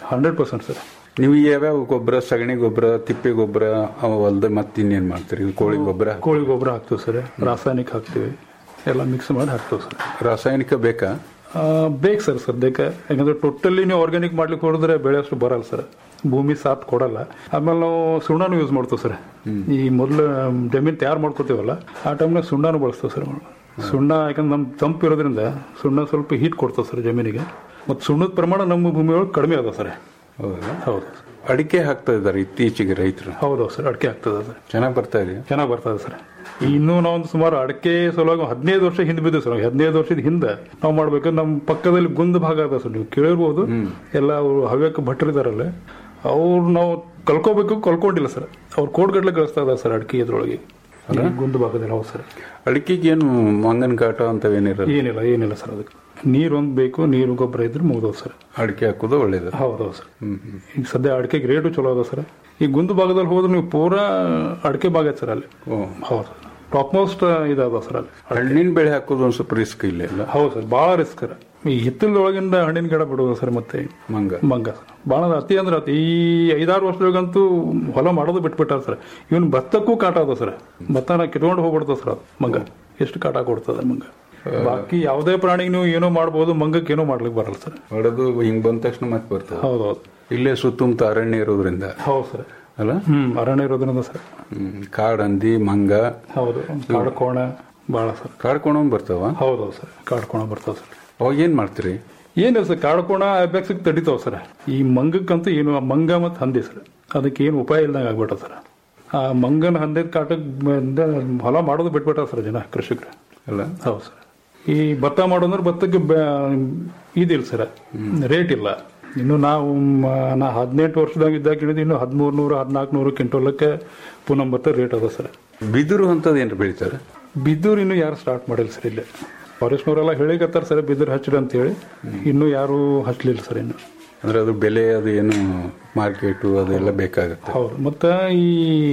ಹಂಡ್ರೆಡ್ ಪರ್ಸೆಂಟ್ ಸರ್ ನೀವು ಯಾವ್ಯಾವ ಗೊಬ್ಬರ ಸಗಣಿ ಗೊಬ್ಬರ ತಿಪ್ಪೆ ಗೊಬ್ಬರ ಅಲ್ದ ಮತ್ತೆ ಇನ್ನೇನ್ ಮಾಡ್ತೀರಿ ಕೋಳಿ ಗೊಬ್ಬರ ಕೋಳಿ ಗೊಬ್ಬರ ಹಾಕ್ತೀವಿ ಸರ್ ರಾಸಾಯನಿಕ ಹಾಕ್ತೀವಿ ಎಲ್ಲ ಮಿಕ್ಸ್ ಮಾಡಿ ಹಾಕ್ತೀವಿ ಸರ್ ರಾಸಾಯನಿಕ ಬೇಕಾ ಬೇಕು ಸರ್ ಸದ್ಯಕ್ಕೆ ಯಾಕಂದ್ರೆ ಟೋಟಲಿ ನೀವು ಆರ್ಗ್ಯಾನಿಕ್ ಮಾಡ್ಲಿಕ್ಕೆ ಹೋದ್ರೆ ಬೆಳೆ ಅಷ್ಟು ಬರಲ್ಲ ಸರ್ ಭೂಮಿ ಸಾಥ್ ಕೊಡಲ್ಲ ಆಮೇಲೆ ನಾವು ಸುಣ್ಣನೂ ಯೂಸ್ ಮಾಡ್ತೀವಿ ಸರ್ ಈ ಮೊದಲು ಜಮೀನು ತಯಾರು ಮಾಡ್ಕೋತೀವಲ್ಲ ಆ ಟೈಮ್ನಾಗ ಸುಣ್ಣನೂ ಬಳಸ್ತೀವಿ ಸರ್ ಸುಣ್ಣ ಯಾಕಂದ್ರೆ ನಮ್ ತಂಪು ಇರೋದ್ರಿಂದ ಸುಣ್ಣ ಸ್ವಲ್ಪ ಹೀಟ್ ಕೊಡ್ತದೆ ಸರ್ ಜಮೀನಿಗೆ ಮತ್ತು ಸುಣ್ಣದ ಪ್ರಮಾಣ ನಮ್ಮ ಭೂಮಿ ಒಳಗೆ ಕಡಿಮೆ ಅದ ಸರ್ ಹೌದಾ ಹೌದು ಅಡಿಕೆ ಹಾಕ್ತಾ ಇದ್ದಾರೆ ಇತ್ತೀಚೆಗೆ ರೈತರು ಹೌದು ಸರ್ ಅಡಿಕೆ ಆಗ್ತದೆ ಸರ್ ಚೆನ್ನಾಗಿ ಬರ್ತಾ ಇದೆ ಚೆನ್ನಾಗಿ ಬರ್ತದೆ ಸರ್ ಇನ್ನೂ ನಾವೊಂದು ಸುಮಾರು ಅಡಿಕೆ ಸಲುವಾಗಿ ಹದಿನೈದು ವರ್ಷ ಹಿಂದೆ ಬಿದ್ದು ಸರ್ ಹದಿನೈದು ವರ್ಷದ ಹಿಂದೆ ನಾವು ಮಾಡ್ಬೇಕು ನಮ್ಮ ಪಕ್ಕದಲ್ಲಿ ಗುಂದ ಭಾಗ ಅದ ಸರ್ ನೀವು ಕೇಳಿರ್ಬೋದು ಎಲ್ಲ ಅವರು ಹವ್ಯಕ ಭಟ್ರಿದಾರಲ್ಲ ಅವ್ರು ನಾವು ಕಲ್ಕೋಬೇಕು ಕಲ್ಕೊಂಡಿಲ್ಲ ಸರ್ ಅವ್ರು ಕೋಡ್ಗಟ್ಲೆ ಕಳಿಸ್ತಾ ಇದ್ದಾರೆ ಸರ್ ಅಡಿಕೆ ಇದ್ರೊಳಗೆ ಈ ಗುಂದ ಭಾಗದಲ್ಲಿ ಹೌದು ಸರ್ ಅಡಿಕೆಗೆ ಏನು ಮಂಗನ ಕಾಟ ಅಂತವೇನಿರಲ್ಲ ಏನಿಲ್ಲ ಏನಿಲ್ಲ ಸರ್ ಅದಕ್ಕೆ ನೀರು ಒಂದು ಬೇಕು ನೀರು ಗೊಬ್ಬರ ಇದ್ರೆ ಮುಗ್ದವ್ ಸರ್ ಅಡಿಕೆ ಹಾಕೋದು ಒಳ್ಳೇದು ಹೌದೌದು ಸರ್ ಈಗ ಸದ್ಯ ಅಡಿಕೆಗೆ ರೇಟು ಚಲೋ ಅದ ಸರ್ ಈ ಗುಂದ ಭಾಗದಲ್ಲಿ ಹೋದ್ರೆ ನೀವು ಪೂರಾ ಅಡಿಕೆ ಭಾಗ ಐತೆ ಸರ್ ಅಲ್ಲಿ ಓ. ಹೌದು ಟಾಪ್ ಮೋಸ್ಟ್ ಇದಾದ ಸರ್ ಅಲ್ಲಿ ಹಣ್ಣಿನ ಬೆಳೆ ಹಾಕೋದು ಒಂದ್ ಸ್ವಲ್ಪ ರಿಸ್ಕ್ ಇಲ್ಲ ಇಲ್ಲ ಹೌದು ಸರ್ ಭಾಳ ರಿಸ್ಕ್ ಸರ್ ಈ ಹಿತ್ತಲದೊಳಗಿಂದ ಹಣ್ಣಿನ ಗಿಡ ಬಿಡೋದು ಸರ್ ಮತ್ತೆ ಮಂಗ ಮಂಗ ಸರ್ ಭಾಳ ಅತಿ ಅಂದ್ರೆ ಅತಿ ಈ ಐದಾರು ವರ್ಷದೊಳಗಂತೂ ಹೊಲ ಮಾಡೋದು ಬಿಟ್ಬಿಟ್ಟಾರ ಸರ್ ಇವನ್ ಭತ್ತಕ್ಕೂ ಕಾಟ ಅದ ಸರ್ ಭತ್ತನ ಕಿತ್ಕೊಂಡು ಹೋಗ್ಬಿಡ್ತದೆ ಸರ್ ಅದು ಮಂಗ ಎಷ್ಟು ಕಾಟ ಕೊಡ್ತದೆ ಮಂಗ ಬಾಕಿ ಯಾವುದೇ ಪ್ರಾಣಿಗೆ ನೀವು ಏನೋ ಮಾಡ್ಬೋದು ಮಂಗಕ್ಕೆ ಏನೋ ಮಾಡ್ಲಿಕ್ಕೆ ಬರಲ್ಲ ಸರ್ ಹೊಡೆದು ಹಿಂಗ್ ಬಂದ ತಕ್ಷಣ ಮತ್ತೆ ಬರ್ತದೆ ಹೌದೌದು ಇಲ್ಲೇ ಸುತ್ತಮುತ್ತ ಅರಣ್ಯ ಇರೋದ್ರಿಂದ ಹೌದು ಸರ್ ಅಲ್ಲ ಹ್ಮ್ ಅರಣ್ಯ ಇರೋದ್ರಿಂದ ಸರ್ ಹ್ಮ್. ಕಾಡಂದಿ ಮಂಗ ಹೌದು ಕಾಡ್ಕೋಣ ಭಾಳ ಸರ್ ಕಾಡ್ಕೊಂಡ್ ಬರ್ತಾವ ಹೌದೌದು ಸರ್ ಕಾಡ್ಕೋಣ ಬರ್ತಾವ ಸರ್ ಅವಾಗ ಏನ್ ಮಾಡ್ತೀರಿ ಏನಿಲ್ಲ ಸರ್ ಕಾಡ್ಕೋಣ ಅಭ್ಯಾಸಕ್ಕೆ ತಡಿತಾವ ಸರ್ ಈ ಮಂಗಕ್ಕಂತೂ ಏನು ಆ ಮಂಗ ಮತ್ತು ಹಂದಿ ಸರ್ ಅದಕ್ಕೆ ಏನು ಉಪಾಯ ಇಲ್ದಂಗೆ ಆಗ್ಬಿಟ್ಟ ಸರ್ ಆ ಮಂಗನ ಹಂದಿದ ಕಾಟಕ್ಕೆ ಹೊಲ ಮಾಡೋದು ಬಿಟ್ಬಿಟ್ಟ ಸರ್ ಜನ ಕೃಷಿಕರು ಅಲ್ಲ ಹೌದು ಸರ್ ಈ ಭತ್ತ ಮಾಡೋದಂದ್ರೆ ಭತ್ತಕ್ಕೆ ಬ- ಇದಿಲ್ಲ ಸರ್ ರೇಟ್ ಇಲ್ಲ ಇನ್ನು ನಾವು ಮ- ನಾ ಹದಿನೆಂಟು ವರ್ಷದಾಗ ಇದ್ದಾಗ ಹಿಡಿದು ಇನ್ನು ಹದಿಮೂರು ನೂರು ಹದಿನಾಲ್ಕು ನೂರು ಕ್ವಿಂಟೋಲಕ್ಕೆ ಪುನಃ ಭತ್ತ ರೇಟ್ ಅದ ಸರ್ ಬಿದಿರು ಅಂತದ್ ಏನ್ರ ಬೆಳಿತಾರೆ ಬಿದ್ದೂರು ಇನ್ನೂ ಯಾರು ಸ್ಟಾರ್ಟ್ ಮಾಡಿಲ್ಲ ಸರ್ ಇಲ್ಲಿ ಫಾರೆಸ್ಟ್ನವರೆಲ್ಲ ಹೇಳಿಕತ್ತಾರ ಸರ್ ಬಿದ್ದೂರು ಹಚ್ಚಿರಿ ಅಂತ ಹೇಳಿ ಇನ್ನೂ ಯಾರು ಹಚ್ಚಲಿಲ್ಲ ಸರ್ ಇನ್ನು ಅಂದ್ರೆ ಅದು ಬೆಲೆ ಅದು ಏನು ಮಾರ್ಕೆಟು ಅದೆಲ್ಲ ಬೇಕಾಗುತ್ತೆ ಹೌದು ಮತ್ತು ಈ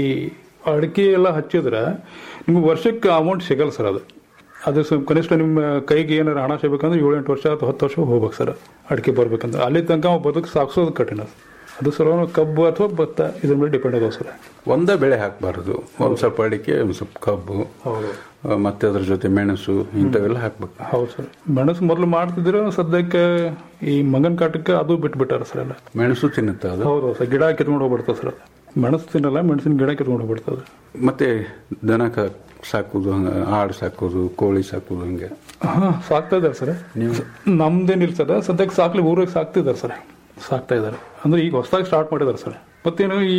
ಅಡಿಕೆ ಎಲ್ಲ ಹಚ್ಚಿದ್ರೆ ನಿಮ್ಗೆ ವರ್ಷಕ್ಕೆ ಅಮೌಂಟ್ ಸಿಗಲ್ಲ ಸರ್ ಅದು ಅದು ಸ್ವಲ್ಪ ಕನಿಷ್ಠ ನಿಮ್ಮ ಕೈಗೆ ಏನಾರು ಹಣ ಸಿಗ್ಬೇಕಂದ್ರೆ ಏಳೆಂಟು ವರ್ಷ ಅಥವಾ ಹತ್ತು ವರ್ಷ ಹೋಗ್ಬೇಕು ಸರ್ ಅಡಿಕೆ ಬರ್ಬೇಕಂದ್ರೆ ಅಲ್ಲಿ ತನಕ ಅವ ಬದುಕು ಸಾಗಿಸೋದು ಕಠಿಣ ಅದು ಸರ್ ಕಬ್ಬು ಅಥವಾ ಭತ್ತ ಇದ್ರ ಮೇಲೆ ಡಿಪೆಂಡ್ ಅದಾವ ಸರ್ ಒಂದೇ ಬೆಳೆ ಹಾಕಬಾರದು ಒಂದ್ ಸ್ವಲ್ಪ ಅಡಿಕೆ ಒಂದ್ ಸ್ವಲ್ಪ ಕಬ್ಬು ಹೌದು ಆ, ಮತ್ತೆ ಅದ್ರ ಜೊತೆ ಮೆಣಸು ಇಂಥವೆಲ್ಲ ಹಾಕ್ಬೇಕು ಹೌದು ಸರ್ ಮೆಣಸು ಮೊದಲು ಮಾಡ್ತಿದ್ರು ಸದ್ಯಕ್ಕೆ ಈ ಮಂಗನ ಕಾಟಕ್ಕೆ ಅದು ಬಿಟ್ಬಿಟ್ಟಾರ ಸರ್ ಎಲ್ಲ ಮೆಣಸು ತಿನ್ನುತ್ತೆ ಅದು ಹೌದು ಸರ್ ಗಿಡ ಕಿತ್ಕೊಂಡು ಹೋಗ್ಬಿಡ್ತದೆ ಸರ್ ಅದು ಮೆಣಸು ತಿನ್ನಲ್ಲ ಮೆಣಸಿನ ಗಿಡ ಕಿತ್ಕೊಂಡು ಹೋಗ್ಬಿಡ್ತದೆ ಮತ್ತೆ ದನ ಕ- ಸಾಕುದು ಹಂಗ ಆಡು ಸಾಕೋದು ಕೋಳಿ ಸಾಕುದು ಹಂಗೆ ಹಾ ಸಾಕ್ತಾ ಇದ್ದಾರೆ ಸರ್ ನಮ್ದೇನಿಲ್ಲ ಸರ್ ಸದ್ಯಕ್ಕೆ ಸಾಕ್ಲಿ ಊರಿಗೆ ಸಾಕ್ತಿದ್ದಾರೆ ಸರ್ ಸಾಕ್ತಾ ಇದ್ದಾರೆ ಅಂದ್ರೆ ಈಗ ಹೊಸದಾಗಿ ಸ್ಟಾರ್ಟ್ ಮಾಡಿದ್ದಾರೆ ಸರ್ ಮತ್ತೇನು ಈ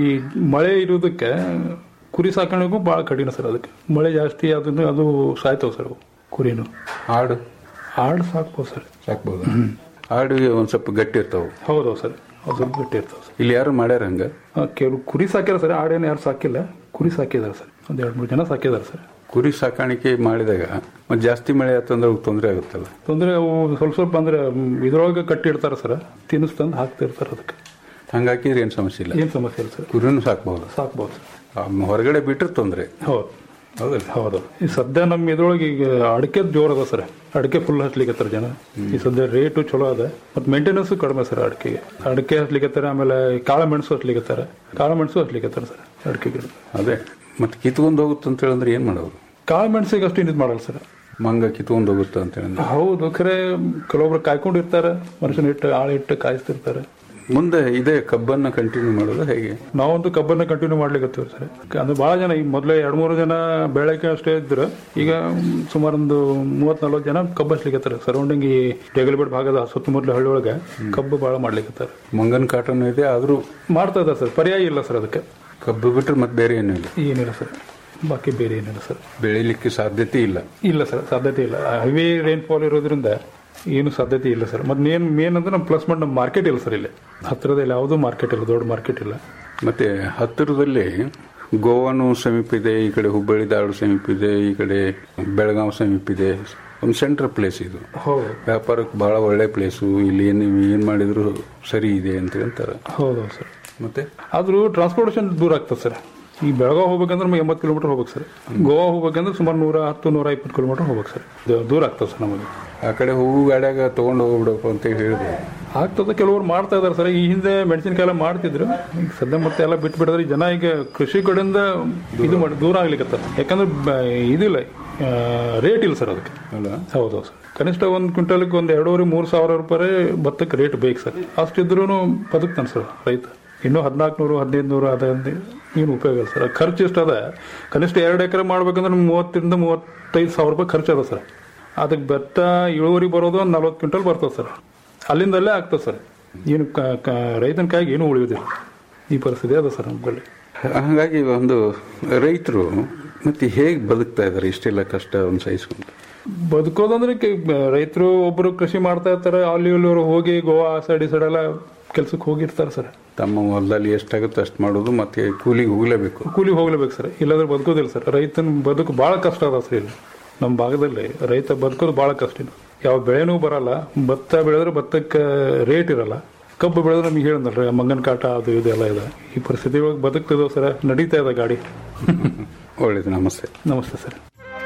ಮಳೆ ಇರೋದಕ್ಕೆ ಕುರಿ ಸಾಕಾಣಿಗೂ ಭಾಳ ಕಠಿಣ ಸರ್ ಅದಕ್ಕೆ ಮಳೆ ಜಾಸ್ತಿ ಆದ್ರೆ ಅದು ಸಾಯ್ತಾವ ಸರ್ ಅವು ಕುರಿನು ಆಡು ಆಡು ಸಾಕ್ಬೋದು ಸರ್ ಸಾಕ್ಬೋದು ಆಡಿಗೆ ಒಂದ್ ಸ್ವಲ್ಪ ಗಟ್ಟಿ ಇರ್ತಾವ ಹೌದು ಸರ್ ಅದು ಸ್ವಲ್ಪ ಗಟ್ಟಿ ಇರ್ತಾವೆ ಸರ್ ಇಲ್ಲಿ ಯಾರು ಮಾಡ್ಯಾರ ಹಂಗ ಆ, ಕೆಲವು ಕುರಿ ಸಾಕ್ಯಾರ ಸರ್ ಆಡೇನು ಯಾರು ಸಾಕಿಲ್ಲ ಕುರಿ ಸಾಕಿದ್ದಾರೆ ಸರ್ ಒಂದ್ ಎರಡು ಮೂರು ಜನ ಸಾಕಿದ್ದಾರೆ ಸರ್ ಕುರಿ ಸಾಕಾಣಿಕೆ ಮಾಡಿದಾಗ ಮತ್ತೆ ಜಾಸ್ತಿ ಮಳೆ ಆತಂದ್ರೆ ಅವ್ರಿಗೆ ತೊಂದರೆ ಆಗುತ್ತಲ್ಲ ತೊಂದರೆ ಅವು ಸ್ವಲ್ಪ ಸ್ವಲ್ಪ ಅಂದ್ರೆ ಮ್, ಇದ್ರೊಳಗೆ ಕಟ್ಟಿರ್ತಾರೆ ಸರ್ ತಿನ್ನಿಸ್ತಂದು ಹಾಕ್ತಿರ್ತಾರೆ ಅದಕ್ಕೆ ಹಂಗ ಹಾಕಿದ್ರೆ ಏನ್ ಸಮಸ್ಯೆ ಇಲ್ಲ ಏನು ಸಮಸ್ಯೆ ಇಲ್ಲ ಸರ್ ಕುರಿನೂ ಸಾಕ್ಬಹುದು ಸಾಕ್ಬೋದು ಸರ್ ಆ, ಹೊರಗಡೆ ಬಿಟ್ರೆ ತೊಂದರೆ ಹೌದು ಹೌದಲ್ಲ ಹೌದು ಈ ಸದ್ಯ ನಮ್ಮ ಇದ್ರೊಳಗೆ ಈಗ ಅಡಿಕೆ ಜೋರ್ ಅದ ಸರ್ ಅಡಿಕೆ ಫುಲ್ ಹಚ್ಲಿಕತ್ತಾರ ಜನ ಈ ಸದ್ಯ ರೇಟು ಚಲೋ ಅದ ಮತ್ತು ಮೇಂಟೆನೆನ್ಸ್ ಕಡಿಮೆ ಸರ್ ಅಡಿಕೆಗೆ ಅಡಿಕೆ ಹಚ್ಲಿಕತ್ತಾರ ಆಮೇಲೆ ಕಾಳ ಮೆಣಸು ಹಚ್ಲಿಕತ್ತಾರ ಕಾಳ ಮೆಣಸು ಹಚ್ಲಿಕತ್ತಾರ ಸರ್ ಅಡಿಕೆ ಗಿಡ ಅದೇ ಮತ್ತೆ ಕಿತ್ಕೊಂಡು ಹೋಗುತ್ತೆ ಅಂತ ಹೇಳಿದ್ರೆ ಏನ್ ಮಾಡೋದು ಕಾಳ ಮೆಣಸಿಗೆ ಅಷ್ಟು ಇದು ಮಾಡಲ್ಲ ಸರ್ ಮಂಗ ಕಿತ್ಕೊಂಡು ಹೋಗುತ್ತೆ ಅಂತ ಹೇಳಿದ್ರೆ ಹೌದು ಖರೆ ಕೆಲವೊಬ್ರು ಕಾಯ್ಕೊಂಡಿರ್ತಾರೆ ಮನುಷ್ಯನ ಇಟ್ಟು ಆಳ ಇಟ್ಟು ಕಾಯಿಸ್ತಿರ್ತಾರೆ ಮುಂದೆ ಇದೇ ಕಬ್ಬನ್ನ ಕಂಟಿನ್ಯೂ ಮಾಡೋದು ಹೇಗೆ ನಾವಂತೂ ಕಬ್ಬನ್ನ ಕಂಟಿನ್ಯೂ ಮಾಡ್ಲಿಕ್ಕೆ ಸರ್ ಅಂದ್ರೆ ಭಾಳ ಜನ ಈಗ ಮೊದಲೇ ಎರಡು ಮೂರು ಜನ ಬೆಳಗ್ಗೆ ಅಷ್ಟೇ ಇದ್ರು ಈಗ ಸುಮಾರು ಒಂದು ಮೂವತ್ ನಲ್ವತ್ತು ಜನ ಕಬ್ಬು ಹಚ್ಲಿಕ್ಕೆ ಸರೌಂಡಿಂಗ್ ಈ ಜಗಲ್ಬೇಡ್ ಭಾಗದ ಸುತ್ತಮುತ್ತಲ ಹಳ್ಳಿ ಒಳಗೆ ಕಬ್ಬು ಭಾಳ ಮಾಡ್ಲಿಕ್ಕೆ ಮಂಗನ ಕಾಟನೂ ಇದೆ ಆದ್ರೂ ಮಾಡ್ತಾ ಇದ್ದಾರೆ ಸರ್ ಪರ್ಯಾಯ ಇಲ್ಲ ಸರ್ ಅದಕ್ಕೆ ಕಬ್ಬು ಬಿಟ್ರೆ ಮತ್ತೆ ಬೇರೆ ಏನೂ ಇಲ್ಲ ಏನಿಲ್ಲ ಸರ್ ಬಾಕಿ ಬೇರೆ ಏನಿಲ್ಲ ಸರ್ ಬೆಳಿಲಿಕ್ಕೆ ಸಾಧ್ಯತೆ ಇಲ್ಲ ಇಲ್ಲ ಸರ್ ಸಾಧ್ಯತೆ ಇಲ್ಲ ಹೆವಿ ರೈನ್ಫಾಲ್ ಇರೋದ್ರಿಂದ ಏನು ಸಾಧ್ಯತೆ ಇಲ್ಲ ಸರ್ ಮತ್ತೆ ಮೇನ್ ಮೇನ್ ಅಂದ್ರೆ ನಮ್ಮ ಪ್ಲಸ್ ಮಾಡಿ ನಮ್ಮ ಮಾರ್ಕೆಟ್ ಇಲ್ಲ ಸರ್ ಇಲ್ಲಿ ಹತ್ತಿರದಲ್ಲಿ ಯಾವುದೂ ಮಾರ್ಕೆಟ್ ಇಲ್ಲ ದೊಡ್ಡ ಮಾರ್ಕೆಟ್ ಇಲ್ಲ ಮತ್ತೆ ಹತ್ತಿರದಲ್ಲಿ ಗೋವಾನು ಸಮೀಪ ಇದೆ ಈ ಕಡೆ ಹುಬ್ಬಳ್ಳಿ ಧಾರವಾಡ ಸಮೀಪ ಇದೆ ಈ ಕಡೆ ಬೆಳಗಾವಿ ಸಮೀಪ ಇದೆ ಒಂದು ಸೆಂಟ್ರಲ್ ಪ್ಲೇಸ್ ಇದು ಹೌದು ವ್ಯಾಪಾರಕ್ಕೆ ಬಹಳ ಒಳ್ಳೆ ಪ್ಲೇಸು ಇಲ್ಲಿ ಏನು ಏನು ಮಾಡಿದ್ರು ಸರಿ ಇದೆ ಅಂತ ಹೇಳ್ತಾರೆ ಹೌದು ಸರ್ ಮತ್ತೆ ಆದ್ರೂ ಟ್ರಾನ್ಸ್ಪೋರ್ಟೇಷನ್ ದೂರ ಆಗ್ತದೆ ಸರ್ ಈ ಬೆಳಗಾವ್ ಹೋಗ್ಬೇಕಂದ್ರೆ ನಮಗೆ ಎಂಬತ್ತು ಕಿಲೋಮೀಟರ್ ಹೋಗ್ಬೇಕು ಸರ್ ಗೋವಾ ಹೋಗ್ಬೇಕಂದ್ರೆ ಸುಮಾರು ನೂರ ಹತ್ತು ನೂರ ಇಪ್ಪತ್ತು ಕಿಲೋಮೀಟರ್ ಹೋಗ್ಬೇಕು ಸರ್ ಇದು ದೂರ ಆಗ್ತದೆ ಸರ್ ನಮಗೆ ಆ ಕಡೆ ಹೂವು ಗಾಡ್ಯಾಗ ತೊಗೊಂಡು ಹೋಗ್ಬಿಡಪ್ಪ ಅಂತ ಹೇಳ್ಬೋದು ಆಗ್ತದೆ ಕೆಲವರು ಮಾಡ್ತಾ ಇದಾರೆ ಸರ್ ಈ ಹಿಂದೆ ಮೆಣಸಿನಕಾಯಿ ಎಲ್ಲ ಮಾಡ್ತಿದ್ರು ಈಗ ಸದ್ಯ ಮತ್ತೆ ಎಲ್ಲ ಬಿಟ್ಟು ಬಿಡಿದ್ರೆ ಜನ ಈಗ ಕೃಷಿ ಕಡೆಯಿಂದ ಇದು ಮಾಡಿ ದೂರ ಆಗ್ಲಿಕ್ಕೆ ಯಾಕಂದ್ರೆ ಬ- ಇದಿಲ್ಲ ರೇಟ್ ಇಲ್ಲ ಸರ್ ಅದಕ್ಕೆ ಅಲ್ಲ ಹೌದು ಸರ್ ಕನಿಷ್ಠ ಒಂದು ಕ್ವಿಂಟಲ್ಗೆ ಒಂದು ಎರಡೂವರೆ ಮೂರು ಸಾವಿರ ರೂಪಾಯಿ ಭತ್ತಕ್ಕೆ ರೇಟ್ ಬೇಕು ಸರ್ ಅಷ್ಟಿದ್ರೂ ಬದುಕ್ತಾನೆ ಸರ್ ರೈತ ಇನ್ನೂ ಹದಿನಾಲ್ಕು ನೂರು ಹದಿನೈದು ನೂರು ಅದಂದು ಏನು ಉಪಯೋಗ ಇಲ್ಲ ಸರ್ ಖರ್ಚು ಎಷ್ಟು ಅದ ಕನಿಷ್ಠ ಎರಡು ಎಕರೆ ಮಾಡ್ಬೇಕಂದ್ರೆ ನಮ್ಗೆ ಮೂವತ್ತರಿಂದ ಮೂವತ್ತೈದು ಸಾವಿರ ರೂಪಾಯಿ ಖರ್ಚು ಅದ ಸರ್ ಅದಕ್ಕೆ ಭತ್ತ ಇಳುವರಿ ಬರೋದು ಒಂದು ನಲ್ವತ್ತು ಕ್ವಿಂಟಲ್ ಬರ್ತದೆ ಸರ್ ಅಲ್ಲಿಂದಲ್ಲೇ ಆಗ್ತದೆ ಸರ್ ಏನು ಕ- ಕ- ರೈತನ ಕಾಯಿಗೆ ಏನೂ ಉಳಿಯೋದಿಲ್ಲ ಈ ಪರಿಸ್ಥಿತಿ ಅದ ಸರ್ ನಮ್ಮ ಬಳಿ ಹಾಗಾಗಿ ಒಂದು ರೈತರು ಮತ್ತೆ ಹೇಗೆ ಬದುಕ್ತಾ ಇದ್ದಾರೆ ಇಷ್ಟೆಲ್ಲ ಕಷ್ಟ ಒಂದು ಸಹಿಸ್ಕೊಂಡು ಬದುಕೋದಂದ್ರೆ ರೈತರು ಒಬ್ರು ಕೃಷಿ ಮಾಡ್ತಾ ಇರ್ತಾರೆ ಅಲ್ಲಿ ಇಲ್ಲಿ ಅವ್ರು ಹೋಗಿ ಗೋವಾ ಆ ಸೈಡ್ ಈ ಸೈಡ್ ಎಲ್ಲ ಕೆಲ್ಸಕ್ಕೆ ಹೋಗಿರ್ತಾರೆ ಸರ್ ತಮ್ಮ ಹೊಲದಲ್ಲಿ ಎಷ್ಟಾಗುತ್ತೆ ಅಷ್ಟು ಮಾಡೋದು ಮತ್ತೆ ಕೂಲಿಗೆ ಹೋಗಲೇಬೇಕು ಕೂಲಿ ಹೋಗ್ಲೇಬೇಕು ಸರ್ ಇಲ್ಲಾಂದ್ರೆ ಬದುಕೋದಿಲ್ಲ ಸರ್ ರೈತನ ಬದುಕು ಬಹಳ ಕಷ್ಟ ಅದ ಸರ್ ಇಲ್ಲಿ ನಮ್ಮ ಭಾಗದಲ್ಲಿ ರೈತ ಬದುಕೋದು ಬಹಳ ಕಷ್ಟ ಇದೆ ಯಾವ ಬೆಳೆನೂ ಬರಲ್ಲ ಭತ್ತ ಬೆಳೆದ್ರೆ ಭತ್ತಕ್ಕೆ ರೇಟ್ ಇರಲ್ಲ ಕಬ್ಬು ಬೆಳೆದ್ರೆ ನಮಗೆ ಹೇಳಿದ್ನಲ್ರಿ ಮಂಗನ ಕಾಟ ಅದು ಇದು ಎಲ್ಲ ಇದೆ ಈ ಪರಿಸ್ಥಿತಿ ಒಳಗೆ ಬದುಕ್ತಿದ್ವು ಸರ್ ನಡೀತಾ ಇದೆ ಗಾಡಿ ಒಳ್ಳೇದು ನಮಸ್ತೆ ನಮಸ್ತೆ ಸರ್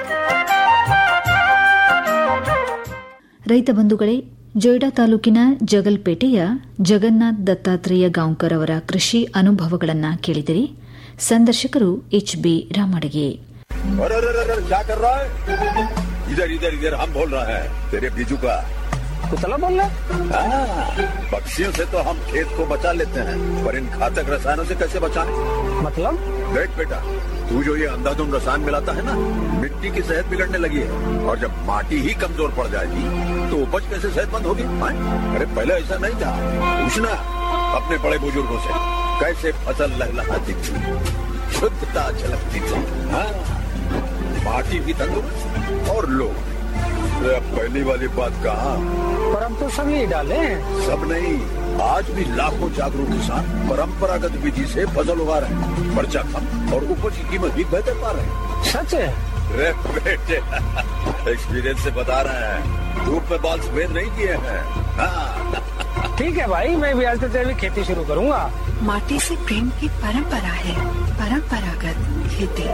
ರೈತ ಬಂಧುಗಳೇ ಜೊಯ್ಡಾ ತಾಲೂಕಿನ ಜಗಲ್ಪೇಟೆಯ ಜಗನ್ನಾಥ್ ದತ್ತಾತ್ರೇಯ ಗಾಂವ್ಕರ್ ಅವರ ಕೃಷಿ ಅನುಭವಗಳನ್ನು ಕೇಳಿದಿರಿ ಸಂದರ್ಶಕರು ಎಚ್ ಬಿ ರಾಮಡಗೆ अरे अरे अरे अरे, क्या कर रहा है इधर इधर इधर हम बोल रहे हैं तेरे बीजू का कुतला बोल रहा हाँ, पक्षियों से तो हम खेत को बचा लेते हैं पर इन घातक रसायनों से कैसे बचाएं? मतलब देख बेटा तू जो ये अंधाधुंध रसायन मिलाता है ना मिट्टी की सेहत बिगड़ने लगी है और जब माटी ही कमजोर पड़ जाएगी तो उपज कैसे सेहतमंद होगी हाँ? अरे पहले ऐसा नहीं था पूछना अपने बड़े बुजुर्गों से कैसे फसल लहलहाती थी शुद्धता झलकती थी हाँ? माटी भी तंदुरुस्त और लोग अरे अब पहली वाली बात कहा पर हम तो सब यही डाले हैं सब नहीं आज भी लाखों जागरूक किसान परंपरागत विधि से फसल उगा रहे हैं खर्चा कम और उपज की कीमत भी बेहतर पा रहे हैं सच है रे बेटे एक्सपीरियंस से बता रहे हैं धूप में बाल सफेद नहीं किए हैं हाँ ठीक है भाई मैं भी आज से तेरी खेती शुरू करूंगा माटी से प्रेम की परंपरा है परंपरागत खेती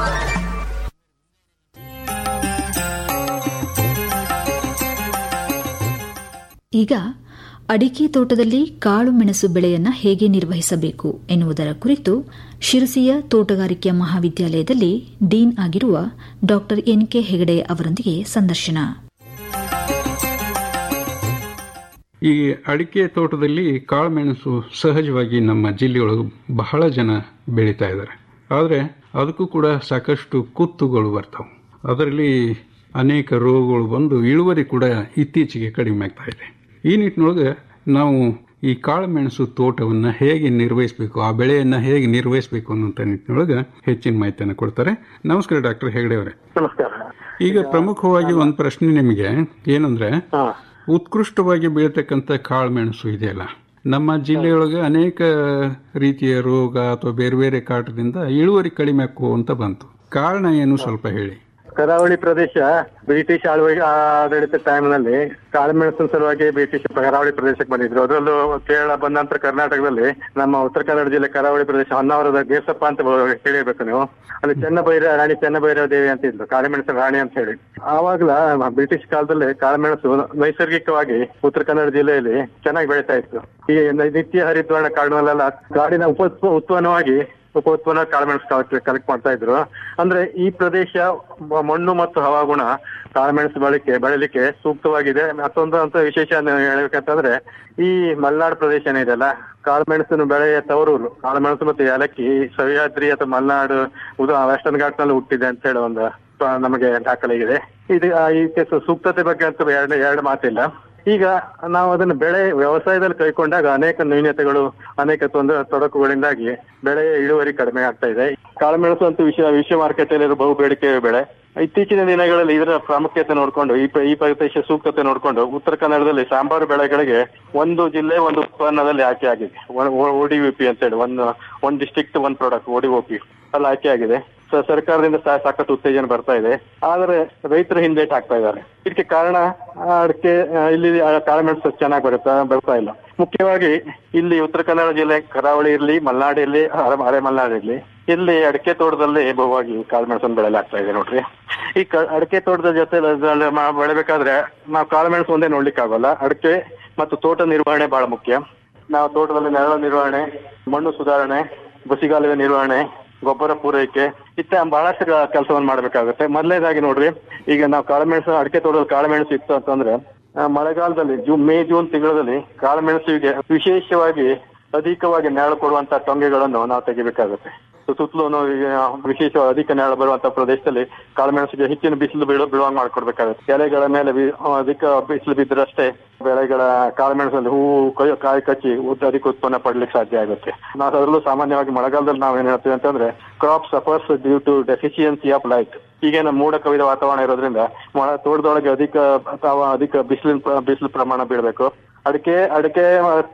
ಈಗ ಅಡಿಕೆ ತೋಟದಲ್ಲಿ ಕಾಳು ಮೆಣಸು ಬೆಳೆಯನ್ನ ಹೇಗೆ ನಿರ್ವಹಿಸಬೇಕು ಎನ್ನುವುದರ ಕುರಿತು ಶಿರಸಿಯ ತೋಟಗಾರಿಕೆ ಮಹಾವಿದ್ಯಾಲಯದಲ್ಲಿ ಡೀನ್ ಆಗಿರುವ ಡಾ ಎನ್ಕೆ ಹೆಗಡೆ ಅವರೊಂದಿಗೆ ಸಂದರ್ಶನ ಈ ಅಡಿಕೆ ತೋಟದಲ್ಲಿ ಕಾಳುಮೆಣಸು ಸಹಜವಾಗಿ ನಮ್ಮ ಜಿಲ್ಲೆಯೊಳಗೆ ಬಹಳ ಜನ ಬೆಳೀತಾ ಇದ್ದಾರೆ ಆದರೆ ಅದಕ್ಕೂ ಕೂಡ ಸಾಕಷ್ಟು ಕುತ್ತುಗಳು ಬರ್ತಾವೆ ಅದರಲ್ಲಿ ಅನೇಕ ರೋಗಗಳು ಬಂದು ಇಳುವರಿ ಕೂಡ ಇತ್ತೀಚೆಗೆ ಕಡಿಮೆ ಆಗ್ತಾ ಇದೆ ಈ ನಿಟ್ಟಿನೊಳಗೆ ನಾವು ಈ ಕಾಳುಮೆಣಸು ತೋಟವನ್ನು ಹೇಗೆ ನಿರ್ವಹಿಸಬೇಕು ಆ ಬೆಳೆಯನ್ನು ಹೇಗೆ ನಿರ್ವಹಿಸಬೇಕು ಅನ್ನುವಂಥ ನಿಟ್ಟಿನೊಳಗೆ ಹೆಚ್ಚಿನ ಮಾಹಿತಿಯನ್ನು ಕೊಡ್ತಾರೆ ನಮಸ್ಕಾರ ಡಾಕ್ಟರ್ ಹೆಗಡೆ ಅವರೇ ನಮಸ್ಕಾರ ಈಗ ಪ್ರಮುಖವಾಗಿ ಒಂದು ಪ್ರಶ್ನೆ ನಿಮಗೆ ಏನಂದ್ರೆ ಹಾ ಉತ್ಕೃಷ್ಟವಾಗಿ ಬೆಳೀತಕ್ಕಂಥ ಕಾಳುಮೆಣಸು ಇದೆಯಲ್ಲ ನಮ್ಮ ಜಿಲ್ಲೆಯೊಳಗೆ ಅನೇಕ ರೀತಿಯ ರೋಗ ಅಥವಾ ಬೇರೆ ಬೇರೆ ಕಾಟದಿಂದ ಇಳುವರಿ ಕಡಿಮೆ ಅಂತ ಬಂತು ಕಾರಣ ಏನು ಸ್ವಲ್ಪ ಹೇಳಿ ಕರಾವಳಿ ಪ್ರದೇಶ ಬ್ರಿಟಿಷ್ ಆಳ್ವೈ ಆಡಳಿತ ಟೈಮ್ನಲ್ಲಿ ಕಾಳುಮೆಣಸಿನ ಸಲುವಾಗಿ ಬ್ರಿಟಿಷ್ ಕರಾವಳಿ ಪ್ರದೇಶಕ್ಕೆ ಬಂದಿದ್ರು ಅದರಲ್ಲೂ ಕೇರಳ ಬಂದ ನಂತರ ಕರ್ನಾಟಕದಲ್ಲಿ ನಮ್ಮ ಉತ್ತರ ಕನ್ನಡ ಜಿಲ್ಲೆ ಕರಾವಳಿ ಪ್ರದೇಶ ಹೊನ್ನಾವರದ ಗೇಸಪ್ಪ ಅಂತ ಬ- ಹೇಳಿರ್ಬೇಕು ನೀವು ಅಲ್ಲಿ ಚೆನ್ನಬೈರ ರಾಣಿ ಚೆನ್ನಭೈರವ ದೇವಿ ಅಂತ ಇದ್ಲು ಕಾಳುಮೆಣಸಿನ ರಾಣಿ ಅಂತ ಹೇಳಿ ಆವಾಗಲ ಬ್ರಿಟಿಷ್ ಕಾಲದಲ್ಲಿ ಕಾಳುಮೆಣಸು ನೈಸರ್ಗಿಕವಾಗಿ ಉತ್ತರ ಕನ್ನಡ ಜಿಲ್ಲೆಯಲ್ಲಿ ಚೆನ್ನಾಗಿ ಬೆಳೀತಾ ಇತ್ತು ಈ ನಿತ್ಯ ಹರಿದ್ವರ್ಣ ಕಾಡಿನಲ್ಲೆಲ್ಲ ಕಾಡಿನ ಉಪ ಉತ್ಪನ್ನವಾಗಿ ಉಪ ಉತ್ಪನ್ನ ಕಾಳುಮೆಣಸು ಕಲೆಕ್ಟ್ ಮಾಡ್ತಾ ಇದ್ರು ಅಂದ್ರೆ ಈ ಪ್ರದೇಶ ಮ- ಮಣ್ಣು ಮತ್ತು ಹವಾಗುಣ ಕಾಳುಮೆಣಸು ಬಳಕೆ ಬೆಳಿಲಿಕ್ಕೆ ಸೂಕ್ತವಾಗಿದೆ ಮತ್ತೊಂದು ಅಂತ ವಿಶೇಷ ಹೇಳ್ಬೇಕಂತಂದ್ರೆ ಈ ಮಲೆನಾಡು ಪ್ರದೇಶ ಏನಿದೆಯಲ್ಲ ಕಾಳುಮೆಣಸಿನ ಬೆಳೆಯ ತವರೂರು ಕಾಳುಮೆಣಸು ಮತ್ತು ಏಲಕ್ಕಿ ಸಹ್ಯಾದ್ರಿ ಅಥವಾ ಮಲೆನಾಡು ಉದ ವೆಸ್ಟರ್ನ್ ಘಾಟ್ ನಲ್ಲಿ ಹುಟ್ಟಿದೆ ಅಂತ ಹೇಳಿ ಒಂದು ಪ- ನಮಗೆ ದಾಖಲೆ ಇದೆ ಇದು ಆ, ಇದಕ್ಕೆ ಸು- ಸೂಕ್ತತೆ ಬಗ್ಗೆ ಅಂತ ಎರಡು ಎರಡು ಮಾತಿಲ್ಲ ಈಗ ನಾವು ಅದನ್ನು ಬೆಳೆ ವ್ಯವಸಾಯದಲ್ಲಿ ಕೈಕೊಂಡಾಗ ಅನೇಕ ನ್ಯೂನ್ಯತೆಗಳು ಅನೇಕ ತೊಂದರೆ ತೊಡಕುಗಳಿಂದಾಗಿ ಬೆಳೆಯ ಇಳುವರಿ ಕಡಿಮೆ ಆಗ್ತಾ ಇದೆ ಕಾಳುಮೆಣಸು ಅಂತೂ ವಿಶ್ವ ವಿಶ್ವ ಮಾರುಕಟ್ಟೆಯಲ್ಲಿ ಬಹು ಬೇಡಿಕೆಯ ಬೆಳೆ ಇತ್ತೀಚಿನ ದಿನಗಳಲ್ಲಿ ಇದರ ಪ್ರಾಮುಖ್ಯತೆ ನೋಡಿಕೊಂಡು ಈ ಪ್ರ- ಈ ಪ್ರದೇಶ ಸೂಕ್ತತೆ ನೋಡಿಕೊಂಡು ಉತ್ತರ ಕನ್ನಡದಲ್ಲಿ ಸಾಂಬಾರು ಬೆಳೆಗಳಿಗೆ ಒಂದು ಜಿಲ್ಲೆ ಒಂದು ಉತ್ಪನ್ನದಲ್ಲಿ ಆಯ್ಕೆ ಆಗಿದೆ ಒಡಿವಿಪಿ ಅಂತ ಹೇಳಿ ಒಂದು ಒಂದ್ ಡಿಸ್ಟ್ರಿಕ್ಟ್ ಒಂದ್ ಪ್ರಾಡಕ್ಟ್ ಒಡಿಒಪಿ ಅಲ್ಲಿ ಆಯ್ಕೆ ಆಗಿದೆ ಸ- ಸರ್ಕಾರದಿಂದ ಸಾ- ಸಾಕಷ್ಟು ಉತ್ತೇಜನ ಬರ್ತಾ ಇದೆ ಆದರೆ ರೈತರು ಹಿಂದೇಟ್ ಹಾಕ್ತಾ ಇದ್ದಾರೆ ಇದಕ್ಕೆ ಕಾರಣ ಆ, ಅಡಿಕೆ ಆ, ಇಲ್ಲಿ ಆ, ಕಾಳುಮೆಣಸು ಚೆನ್ನಾಗಿ ಬರುತ್ತಾ ಬರ್ತಾ ಇಲ್ಲ ಮುಖ್ಯವಾಗಿ ಇಲ್ಲಿ ಉತ್ತರ ಕನ್ನಡ ಜಿಲ್ಲೆ ಕರಾವಳಿ ಇರ್ಲಿ ಮಲೆನಾಡು ಇರ್ಲಿ ಅರೆ ಅರೆ ಮಲೆನಾಡು ಇರ್ಲಿ ಇಲ್ಲಿ ಅಡಿಕೆ ತೋಟದಲ್ಲಿ ಬಹುವಾಗಿ ಕಾಳುಮೆಣಸನ್ನು ಬೆಳೆಯಲಾಗ್ತಾ ಇದೆ ನೋಡ್ರಿ ಈ ಕ- ಅಡಿಕೆ ತೋಟದ ಜೊತೆ ಲ- ಮ- ಬೆಳಿಬೇಕಾದ್ರೆ ನಾವು ಕಾಳುಮೆಣಸು ಒಂದೇ ನೋಡ್ಲಿಕ್ಕೆ ಆಗೋಲ್ಲ ಅಡಿಕೆ ಮತ್ತು ತೋಟ ನಿರ್ವಹಣೆ ಬಹಳ ಮುಖ್ಯ ನಾವು ತೋಟದಲ್ಲಿ ನೆರಳು ನಿರ್ವಹಣೆ ಮಣ್ಣು ಸುಧಾರಣೆ ಬಸಿಗಾಲುವೆ ನಿರ್ವಹಣೆ ಗೊಬ್ಬರ ಪೂರೈಕೆ ಇತ್ತ ಬಹಳಷ್ಟು ಕೆಲಸವನ್ನು ಮಾಡಬೇಕಾಗುತ್ತೆ ಮೊದಲನೇದಾಗಿ ನೋಡ್ರಿ ಈಗ ನಾವು ಕಾಳುಮೆಣಸು ಅಡಿಕೆ ತೋಟದಲ್ಲಿ ಕಾಳುಮೆಣಸು ಇತ್ತು ಅಂತಂದ್ರೆ ಆ, ಮಳೆಗಾಲದಲ್ಲಿ ಜೂನ್ ಮೇ ಜೂನ್ ತಿಂಗಳಲ್ಲಿ ಕಾಳುಮೆಣಸಿಗೆ ವಿಶೇಷವಾಗಿ ಅಧಿಕವಾಗಿ ನೆರಳು ಕೊಡುವಂತ ಟೊಂಗೆಗಳನ್ನು ನಾವು ತೆಗಿಬೇಕಾಗುತ್ತೆ ಸು- ಸುತ್ತಲೂ ನಾವು ಈಗ ವಿಶೇಷ ಅಧಿಕ ನೆರಳು ಬರುವಂತ ಪ್ರದೇಶದಲ್ಲಿ ಕಾಳುಮೆಣಸಿಗೆ ಹೆಚ್ಚಿನ ಬಿಸಿಲು ಬೀಳು ಬೀಳುವಂಗ್ ಮಾಡ್ಕೊಡ್ಬೇಕಾಗುತ್ತೆ ಎಲೆಗಳ ಮೇಲೆ ಬಿ- ಅಧಿಕ ಬಿಸಿಲು ಬಿದ್ದರಷ್ಟೇ ಬೆಳೆಗಳ ಕಾಳುಮೆಣಸಲ್ಲಿ ಹೂವು ಕೈ- ಕಾಯಿ ಕಚ್ಚಿ ಉದ್ದ ಅಧಿಕ ಉತ್ಪನ್ನ ಪಡ್ಲಿಕ್ಕೆ ಸಾಧ್ಯ ಆಗುತ್ತೆ ನಾವು ಅದರಲ್ಲೂ ಸಾಮಾನ್ಯವಾಗಿ ಮಳೆಗಾಲದಲ್ಲಿ ನಾವು ಏನ್ ಹೇಳ್ತೀವಿ ಅಂತಂದ್ರೆ crop suffers due to deficiency of light ಈಗೇನ ಮೋಡ ಕವಿದ ವಾತಾವರಣ ಇರೋದ್ರಿಂದ ಮಳ ತೋಟದೊಳಗೆ ಅಧಿಕ ಅಥವಾ ಅಧಿಕ ಬಿಸಿಲಿನ ಬಿಸಿಲು ಪ್ರಮಾಣ ಬೀಳಬೇಕು ಅಡಿಕೆ ಅಡಿಕೆ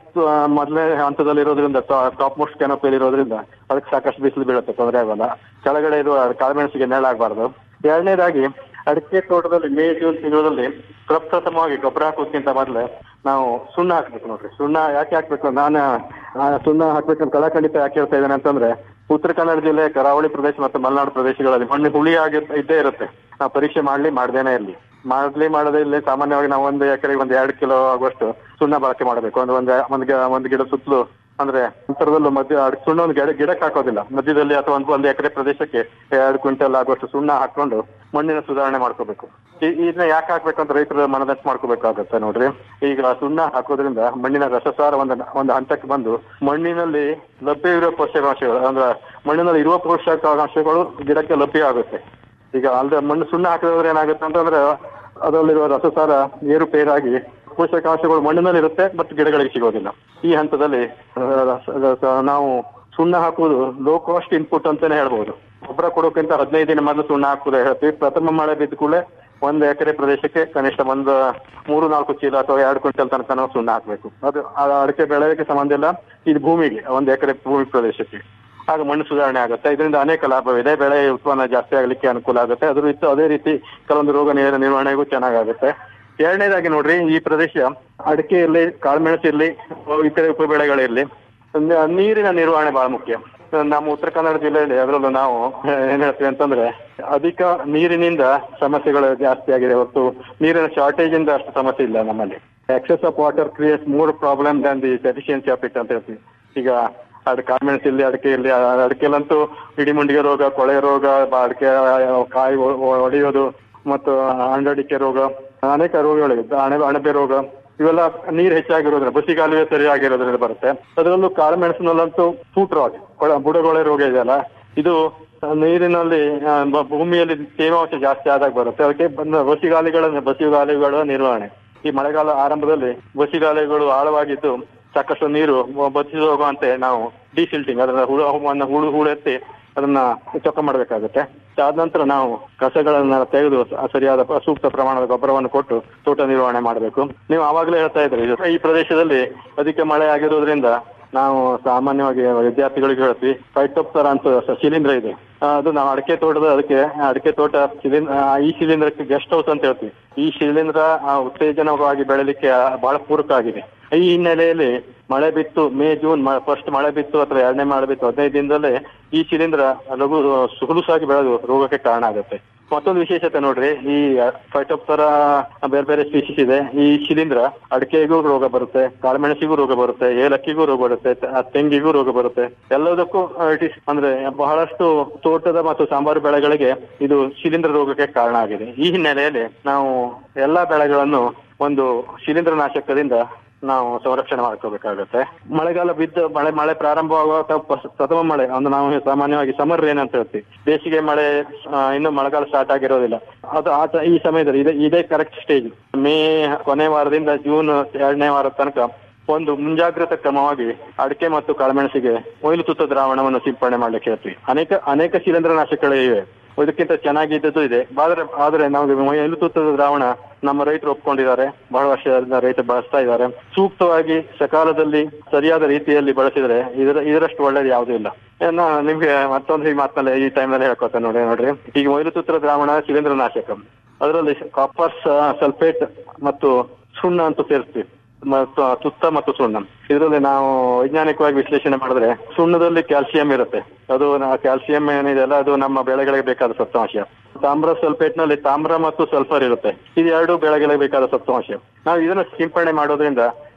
ಮೊದಲನೇ ಹಂತದಲ್ಲಿ ಇರೋದ್ರಿಂದ ಟಾಪ್ ಮೋಸ್ಟ್ ಕ್ಯಾನೋಪಿಯಲ್ಲಿ ಇರೋದ್ರಿಂದ ಅದಕ್ಕೆ ಸಾಕಷ್ಟು ಬಿಸಿಲು ಬೀಳುತ್ತೆ ತೊಂದರೆ ಆಗೋಲ್ಲ ಕೆಳಗಡೆ ಇರುವ ಕಾಳುಮೆಣಸಿಗೆ ನೆರಳಾಗಬಾರ್ದು ಎರಡನೇದಾಗಿ ಅಡಿಕೆ ತೋಟದಲ್ಲಿ ಮೇ ಜೂನ್ ತಿಂಗಳಲ್ಲಿ ಪ್ರಪ್ರಥಮವಾಗಿ ಗೊಬ್ಬರ ಹಾಕೋದ್ಕಿಂತ ಮೊದಲೇ ನಾವು ಸುಣ್ಣ ಹಾಕ್ಬೇಕು ನೋಡ್ರಿ ಸುಣ್ಣ ಯಾಕೆ ಹಾಕ್ಬೇಕು ನಾನು ಆ, ಸುಣ್ಣ ಹಾಕ್ಬೇಕಂತ ಕಲಾಖಂಡಿತ ಯಾಕೆ ಹೇಳ್ತಾ ಇದ್ದೇನೆ ಅಂತಂದ್ರೆ ಉತ್ತರ ಕನ್ನಡ ಜಿಲ್ಲೆ ಕರಾವಳಿ ಪ್ರದೇಶ ಮತ್ತು ಮಲೆನಾಡು ಪ್ರದೇಶಗಳಲ್ಲಿ ಮಣ್ಣು ಹುಳಿ ಆಗಿ ಇದ್ದೇ ಇರುತ್ತೆ ನಾವು ಪರೀಕ್ಷೆ ಮಾಡ್ಲಿ ಮಾಡ್ದೇನೆ ಇರ್ಲಿ ಮಾಡ್ಲಿ ಮಾಡದೇ ಇಲ್ಲಿ ಸಾಮಾನ್ಯವಾಗಿ ನಾವು ಒಂದು ಎಕರೆಗೆ ಒಂದು ಎರಡು ಕಿಲೋ ಆಗುವಷ್ಟು ಸುಣ್ಣ ಬಳಕೆ ಮಾಡಬೇಕು ಒಂದು ಒಂದು ಒಂದು ಗಿ- ಒಂದು ಗಿಡ ಸುತ್ತಲೂ ಅಂದ್ರೆ ಅಂತರದಲ್ಲೂ ಮಧ್ಯ ಅಡ್- ಸುಣ್ಣ ಒಂದು ಗಿಡ ಗಿಡಕ್ಕೆ ಹಾಕೋದಿಲ್ಲ ಮಧ್ಯದಲ್ಲಿ ಅಥವಾ ಒಂದು ಒಂದು ಎಕರೆ ಪ್ರದೇಶಕ್ಕೆ ಎರಡು ಕ್ವಿಂಟಲ್ ಆಗುವಷ್ಟು ಸುಣ್ಣ ಹಾಕೊಂಡು ಮಣ್ಣಿನ ಸುಧಾರಣೆ ಮಾಡ್ಕೋಬೇಕು ಈ- ಇದನ್ನ ಯಾಕೆ ಹಾಕ್ಬೇಕಂತ ರೈತರು ಮನದಟ್ಟು ಮಾಡ್ಕೋಬೇಕಾಗತ್ತೆ ನೋಡ್ರಿ ಈಗ ಸುಣ್ಣ ಹಾಕೋದ್ರಿಂದ ಮಣ್ಣಿನ ರಸಸಾರ ಒಂದು ಒಂದು ಹಂತಕ್ಕೆ ಬಂದು ಮಣ್ಣಿನಲ್ಲಿ ಲಭ್ಯವಿರುವ ಪೋಷಕಾಂಶಗಳು ಅಂದ್ರೆ ಮಣ್ಣಿನಲ್ಲಿ ಇರುವ ಪೋಷಕಾಂಶಗಳು ಗಿಡಕ್ಕೆ ಲಭ್ಯ ಆಗುತ್ತೆ ಈಗ ಅಲ್ಲದೆ ಮಣ್ಣು ಸುಣ್ಣ ಹಾಕಿದ್ರೆ ಏನಾಗುತ್ತೆ ಅಂತಂದ್ರೆ ಅದರಲ್ಲಿರುವ ರಸಸಾರ ಏರುಪೇರಾಗಿ ಪೋಷಕಾಂಶಗಳು ಮಣ್ಣಿನಲ್ಲಿ ಇರುತ್ತೆ ಮತ್ತು ಗಿಡಗಳಿಗೆ ಸಿಗೋದಿಲ್ಲ ಈ ಹಂತದಲ್ಲಿ ಆ, ರಸ- ರಸ- ನಾವು ಸುಣ್ಣ ಹಾಕುವುದು ಲೋ ಕಾಸ್ಟ್ ಇನ್ಪುಟ್ ಅಂತಾನೆ ಹೇಳ್ಬೋದು ಗೊಬ್ಬರ ಕೊಡೋಕ್ಕಿಂತ ಹದಿನೈದು ದಿನ ಮೊದಲು ಸುಣ್ಣ ಹಾಕುವುದು ಹೇಳ್ತೀವಿ ಪ್ರಥಮ ಮಳೆ ಬಿದ್ದ ಕೂಡಲೇ ಒಂದು ಎಕರೆ ಪ್ರದೇಶಕ್ಕೆ ಕನಿಷ್ಠ ಒಂದು ಮೂರು ನಾಲ್ಕು ಚೀಲ ಅಥವಾ ಎರಡು ಕ್ವಿಂಟಲ್ ತನಕ ನಾವು ಸುಣ್ಣ ಹಾಕಬೇಕು ಅದು ಆ ಅಡಿಕೆ ಬೆಳೆಯೋಕೆ ಸಂಬಂಧ ಇಲ್ಲ ಇದು ಭೂಮಿಗೆ ಒಂದು ಎಕರೆ ಭೂಮಿ ಪ್ರದೇಶಕ್ಕೆ ಆಗ ಮಣ್ಣು ಸುಧಾರಣೆ ಆಗುತ್ತೆ ಇದರಿಂದ ಅನೇಕ ಲಾಭವಿದೆ ಬೆಳೆ ಉತ್ಪನ್ನ ಜಾಸ್ತಿ ಆಗಲಿಕ್ಕೆ ಅನುಕೂಲ ಆಗುತ್ತೆ ಅದ್ರ ಇತ್ತು ಅದೇ ರೀತಿ ಕೆಲವೊಂದು ರೋಗ ನೇರ ನಿರ್ವಹಣೆಗೂ ಚೆನ್ನಾಗಾಗುತ್ತೆ ಎರಡನೇದಾಗಿ ನೋಡ್ರಿ ಈ ಪ್ರದೇಶ ಅಡಿಕೆ ಇರಲಿ ಕಾಳುಮೆಣಸು ಇರಲಿ ಇತರೆ ಉಪಬೆಳೆಗಳಿರ್ಲಿ ನ- ನೀರಿನ ನಿರ್ವಹಣೆ ಬಹಳ ಮುಖ್ಯ ನಮ್ಮ ಉತ್ತರ ಕನ್ನಡ ಜಿಲ್ಲೆಯಲ್ಲಿ ಅದರಲ್ಲೂ ನಾವು ಏನ್ ಹೇಳ್ತೀವಿ ಅಂತಂದ್ರೆ ಅಧಿಕ ನೀರಿನಿಂದ ಸಮಸ್ಯೆಗಳು ಜಾಸ್ತಿ ಆಗಿದೆ ಹೊರತು ನೀರಿನ ಶಾರ್ಟೇಜ್ ಇಂದ ಅಷ್ಟು ಸಮಸ್ಯೆ ಇಲ್ಲ ನಮ್ಮಲ್ಲಿ excess of water creates more problem than the deficiency of it ಅಂತ ಹೇಳ್ತೀವಿ ಈಗ ಅಡ್ ಕಾಳುಮೆಣಸು ಇಲ್ಲಿ ಅಡಿಕೆ ಇಲ್ಲಿ ಅಡಿಕೆಲಂತೂ ಇಡಿಮುಂಡಿಗೆ ರೋಗ ಕೊಳೆ ರೋಗ ಬ- ಅಡಿಕೆ ಆ, ಕಾಯಿ ಒ- ಒ- ಒಡೆಯೋದು ಮತ್ತು ಅಂಡಡಿಕೆ ರೋಗ ಅನೇಕ ರೋಗಗಳಿವೆ ಅಣೆ ಅಣಬೆ ರೋಗ ಇವೆಲ್ಲ ನೀರು ಹೆಚ್ಚಾಗಿರೋದ್ರಿಂದ ಬಸಿಗಾಲುವೆ ಸರಿಯಾಗಿರೋದ್ರಿಂದ ಬರುತ್ತೆ ಅದರಲ್ಲೂ ಕಾಳುಮೆಣಸಿನಲ್ಲಂತೂ ಫೂಟ್ ರಾಟ್ ಬುಡಗೊಳೆ ರೋಗ ಇದೆಯಲ್ಲ ಇದು ನೀರಿನಲ್ಲಿ ಆ, ಬ- ಭೂಮಿಯಲ್ಲಿ ತೇವಾಂಶ ಜಾಸ್ತಿ ಆದಾಗ ಬರುತ್ತೆ ಅದಕ್ಕೆ ಬಂದ ಬಸಿಗಾಲಿಗಳ ಬಸಿಗಾಲಿಗಳ ನಿರ್ವಹಣೆ ಈ ಮಳೆಗಾಲ ಆರಂಭದಲ್ಲಿ ಬಸಿಗಾಲಿಗಳು ಆಳವಾಗಿದ್ದು ಸಾಕಷ್ಟು ನೀರು ಬಸಿದು ಹೋಗುವಂತೆ ನಾವು ಡಿಸಿಲ್ಟಿಂಗ್ ಅದನ್ನ ಹುಳು ಮಣ್ಣು ಹುಳು ಹೂಳೆತ್ತಿ ಅದನ್ನ ಚೊಕ್ಕ ಮಾಡಬೇಕಾಗುತ್ತೆ ಆದ ನಂತರ ನಾವು ಕಸಗಳನ್ನ ತೆಗೆದು ಸ- ಸರಿಯಾದ ಪ- ಸೂಕ್ತ ಪ್ರಮಾಣದ ಗೊಬ್ಬರವನ್ನು ಕೊಟ್ಟು ತೋಟ ನಿರ್ವಹಣೆ ಮಾಡಬೇಕು ನೀವು ಆವಾಗಲೇ ಹೇಳ್ತಾ ಇದ್ರಿ ಇದು ಈ ಪ್ರದೇಶದಲ್ಲಿ ಅಧಿಕ ಮಳೆ ಆಗಿರೋದ್ರಿಂದ ನಾವು ಸಾಮಾನ್ಯವಾಗಿ ವಿದ್ಯಾರ್ಥಿಗಳಿಗೆ ಹೇಳ್ತೀವಿ ಫೈಟೋಪ್ತರ ಅಂತ ಸ- ಶಿಲೀಂಧ್ರ ಇದೆ ಆ, ಅದು ನಾವು ಅಡಿಕೆ ತೋಟದ ಅದಕ್ಕೆ ಅಡಿಕೆ ತೋಟ ಶಿಲೀಂಧ್ರ ಆ, ಈ ಶಿಲೀಂಧ್ರಕ್ಕೆ ಗೆಸ್ಟ್ ಹೌಸ್ ಅಂತ ಹೇಳ್ತೀವಿ ಈ ಶಿಲೀಂಧ್ರ ಆ, ಉತ್ತೇಜನವಾಗಿ ಬೆಳಲಿಕ್ಕೆ ಆ, ಬಹಳ ಪೂರಕ ಆಗಿದೆ ಈ ಹಿನ್ನೆಲೆಯಲ್ಲಿ ಮಳೆ ಬಿತ್ತು ಮೇ ಜೂನ್ ಫಸ್ಟ್ ಮಳೆ ಬಿತ್ತು ಅಥವಾ ಎರಡನೇ ಮಳೆ ಬಿತ್ತು ಹದಿನೈದು ದಿನದಲ್ಲೇ ಈ ಶಿಲೀಂಧ್ರ ಲಘು ಸುಗುಲುಸಾಗಿ ಬೆಳೆದು ರೋಗಕ್ಕೆ ಕಾರಣ ಆಗುತ್ತೆ ಮತ್ತೊಂದು ವಿಶೇಷತೆ ನೋಡ್ರಿ ಈ ಫೈಟೋಪ್ತರ ಬೇರೆ ಬೇರೆ ಸ್ಪೀಶೀಸ್ ಇದೆ ಈ ಶಿಲೀಂಧ್ರ ಅಡಿಕೆಗೂ ರೋಗ ಬರುತ್ತೆ ಕಾಳುಮೆಣಸಿಗೂ ರೋಗ ಬರುತ್ತೆ ಏಲಕ್ಕಿಗೂ ರೋಗ ಬರುತ್ತೆ ತ- ತೆಂಗಿಗೂ ರೋಗ ಬರುತ್ತೆ ಎಲ್ಲದಕ್ಕೂ ಇಟ್ ಇಸ್ ಅಂದ್ರೆ ಬಹಳಷ್ಟು ತೋಟದ ಮತ್ತು ಸಾಂಬಾರು ಬೆಳೆಗಳಿಗೆ ಇದು ಶಿಲೀಂಧ್ರ ರೋಗಕ್ಕೆ ಕಾರಣ ಆಗಿದೆ ಈ ಹಿನ್ನೆಲೆಯಲ್ಲಿ ನಾವು ಎಲ್ಲಾ ಬೆಳೆಗಳನ್ನು ಒಂದು ಶಿಲೀಂಧ್ರ ನಾಶಕದಿಂದ ನಾವು ಸಂರಕ್ಷಣೆ ಮಾಡ್ಕೋಬೇಕಾಗತ್ತೆ ಮಳೆಗಾಲ ಬಿದ್ದು ಮಳೆ ಮಳೆ ಪ್ರಾರಂಭವಾಗುವ ಅಥವಾ ಪಸ್- ಪ್ರಥಮ ಮಳೆ ಅಂದ್ರೆ ನಾವು ಸಾಮಾನ್ಯವಾಗಿ ಸಮರ್ ರೇನ್ ಅಂತ ಹೇಳ್ತೀವಿ ಬೇಸಿಗೆ ಮಳೆ ಆ, ಇನ್ನು ಮಳೆಗಾಲ ಸ್ಟಾರ್ಟ್ ಆಗಿರೋದಿಲ್ಲ ಅದು ಆ ಟ- ಈ ಸಮಯದಲ್ಲಿ ಇದೆ ಇದೇ ಕರೆಕ್ಟ್ ಸ್ಟೇಜ್ ಮೇ ಕೊನೆ ವಾರದಿಂದ ಜೂನ್ ಎರಡನೇ ವಾರದ ತನಕ ಒಂದು ಮುಂಜಾಗ್ರತಾ ಕ್ರಮವಾಗಿ ಅಡಿಕೆ ಮತ್ತು ಕಾಳುಮೆಣಸಿಗೆ ಒಯ್ಲು ತುತ್ತ ದ್ರಾವಣವನ್ನು ಸಿಂಪಡಣೆ ಮಾಡ್ಲಿಕ್ಕೆ ಹೇಳ್ತೀವಿ ಅನೇಕ ಅನೇಕ ಶಿಲೀಂಧ್ರನಾಶಕಗಳೇ ಇವೆ ಇದಕ್ಕಿಂತ ಚೆನ್ನಾಗಿದ್ದದ್ದು ಇದೆ ಆದ್ರೆ ಆದ್ರೆ ನಮಗೆ ಒಯ್ಲು ತುತ್ತದ ದ್ರಾವಣ ನಮ್ಮ ರೈತರು ಒಪ್ಕೊಂಡಿದ್ದಾರೆ ಬಹಳ ವರ್ಷದಿಂದ ರೈತರು ಬಳಸ್ತಾ ಇದ್ದಾರೆ ಸೂಕ್ತವಾಗಿ ಸಕಾಲದಲ್ಲಿ ಸರಿಯಾದ ರೀತಿಯಲ್ಲಿ ಬಳಸಿದ್ರೆ ಇದರ ಇದರಷ್ಟು ಒಳ್ಳೇದು ಯಾವುದೂ ಇಲ್ಲ ಏನ ನಿಮ್ಗೆ ಮತ್ತೊಂದು ಈ ಮಾತಲ್ಲಿ ಈ ಟೈಮ್ನಲ್ಲಿ ಹೇಳ್ಕೊತೇನೆ ನೋಡಿ ನೋಡ್ರಿ ಈಗ ಒಯ್ಲು ತುತ್ತರ ದ್ರಾವಣ ಶಿಲೀಂಧ್ರ ನಾಶಕ ಅದರಲ್ಲಿ ಕಾಪರ್ ಸಲ್ಫೇಟ್ ಮತ್ತು ಸುಣ್ಣ ಅಂತ ಸೇರಿಸ್ತೀವಿ ಮತ್ತು ತುತ್ತ ಮತ್ತು ಸುಣ್ಣ ಇದರಲ್ಲಿ ನಾವು ವೈಜ್ಞಾನಿಕವಾಗಿ ವಿಶ್ಲೇಷಣೆ ಮಾಡಿದ್ರೆ ಸುಣ್ಣದಲ್ಲಿ ಕ್ಯಾಲ್ಸಿಯಂ ಇರುತ್ತೆ ಅದು ಕ್ಯಾಲ್ಸಿಯಂ ಏನಿದೆಯಲ್ಲ ಅದು ನಮ್ಮ ಬೆಳೆಗಳಿಗೆ ಬೇಕಾದ ಸತ್ವಾಂಶ ತಾಮ್ರ ಸಲ್ಫೇಟ್ ನಲ್ಲಿ ತಾಮ್ರ ಮತ್ತು ಸಲ್ಫರ್ ಇರುತ್ತೆ ಇದು ಎರಡು ಬೆಳೆಗಳಿಗೆ ಬೇಕಾದ ಸತ್ವಾಂಶ ನಾವು ಇದನ್ನ ಸಿಂಪಡಣೆ ಮಾಡೋದ್ರಿಂದ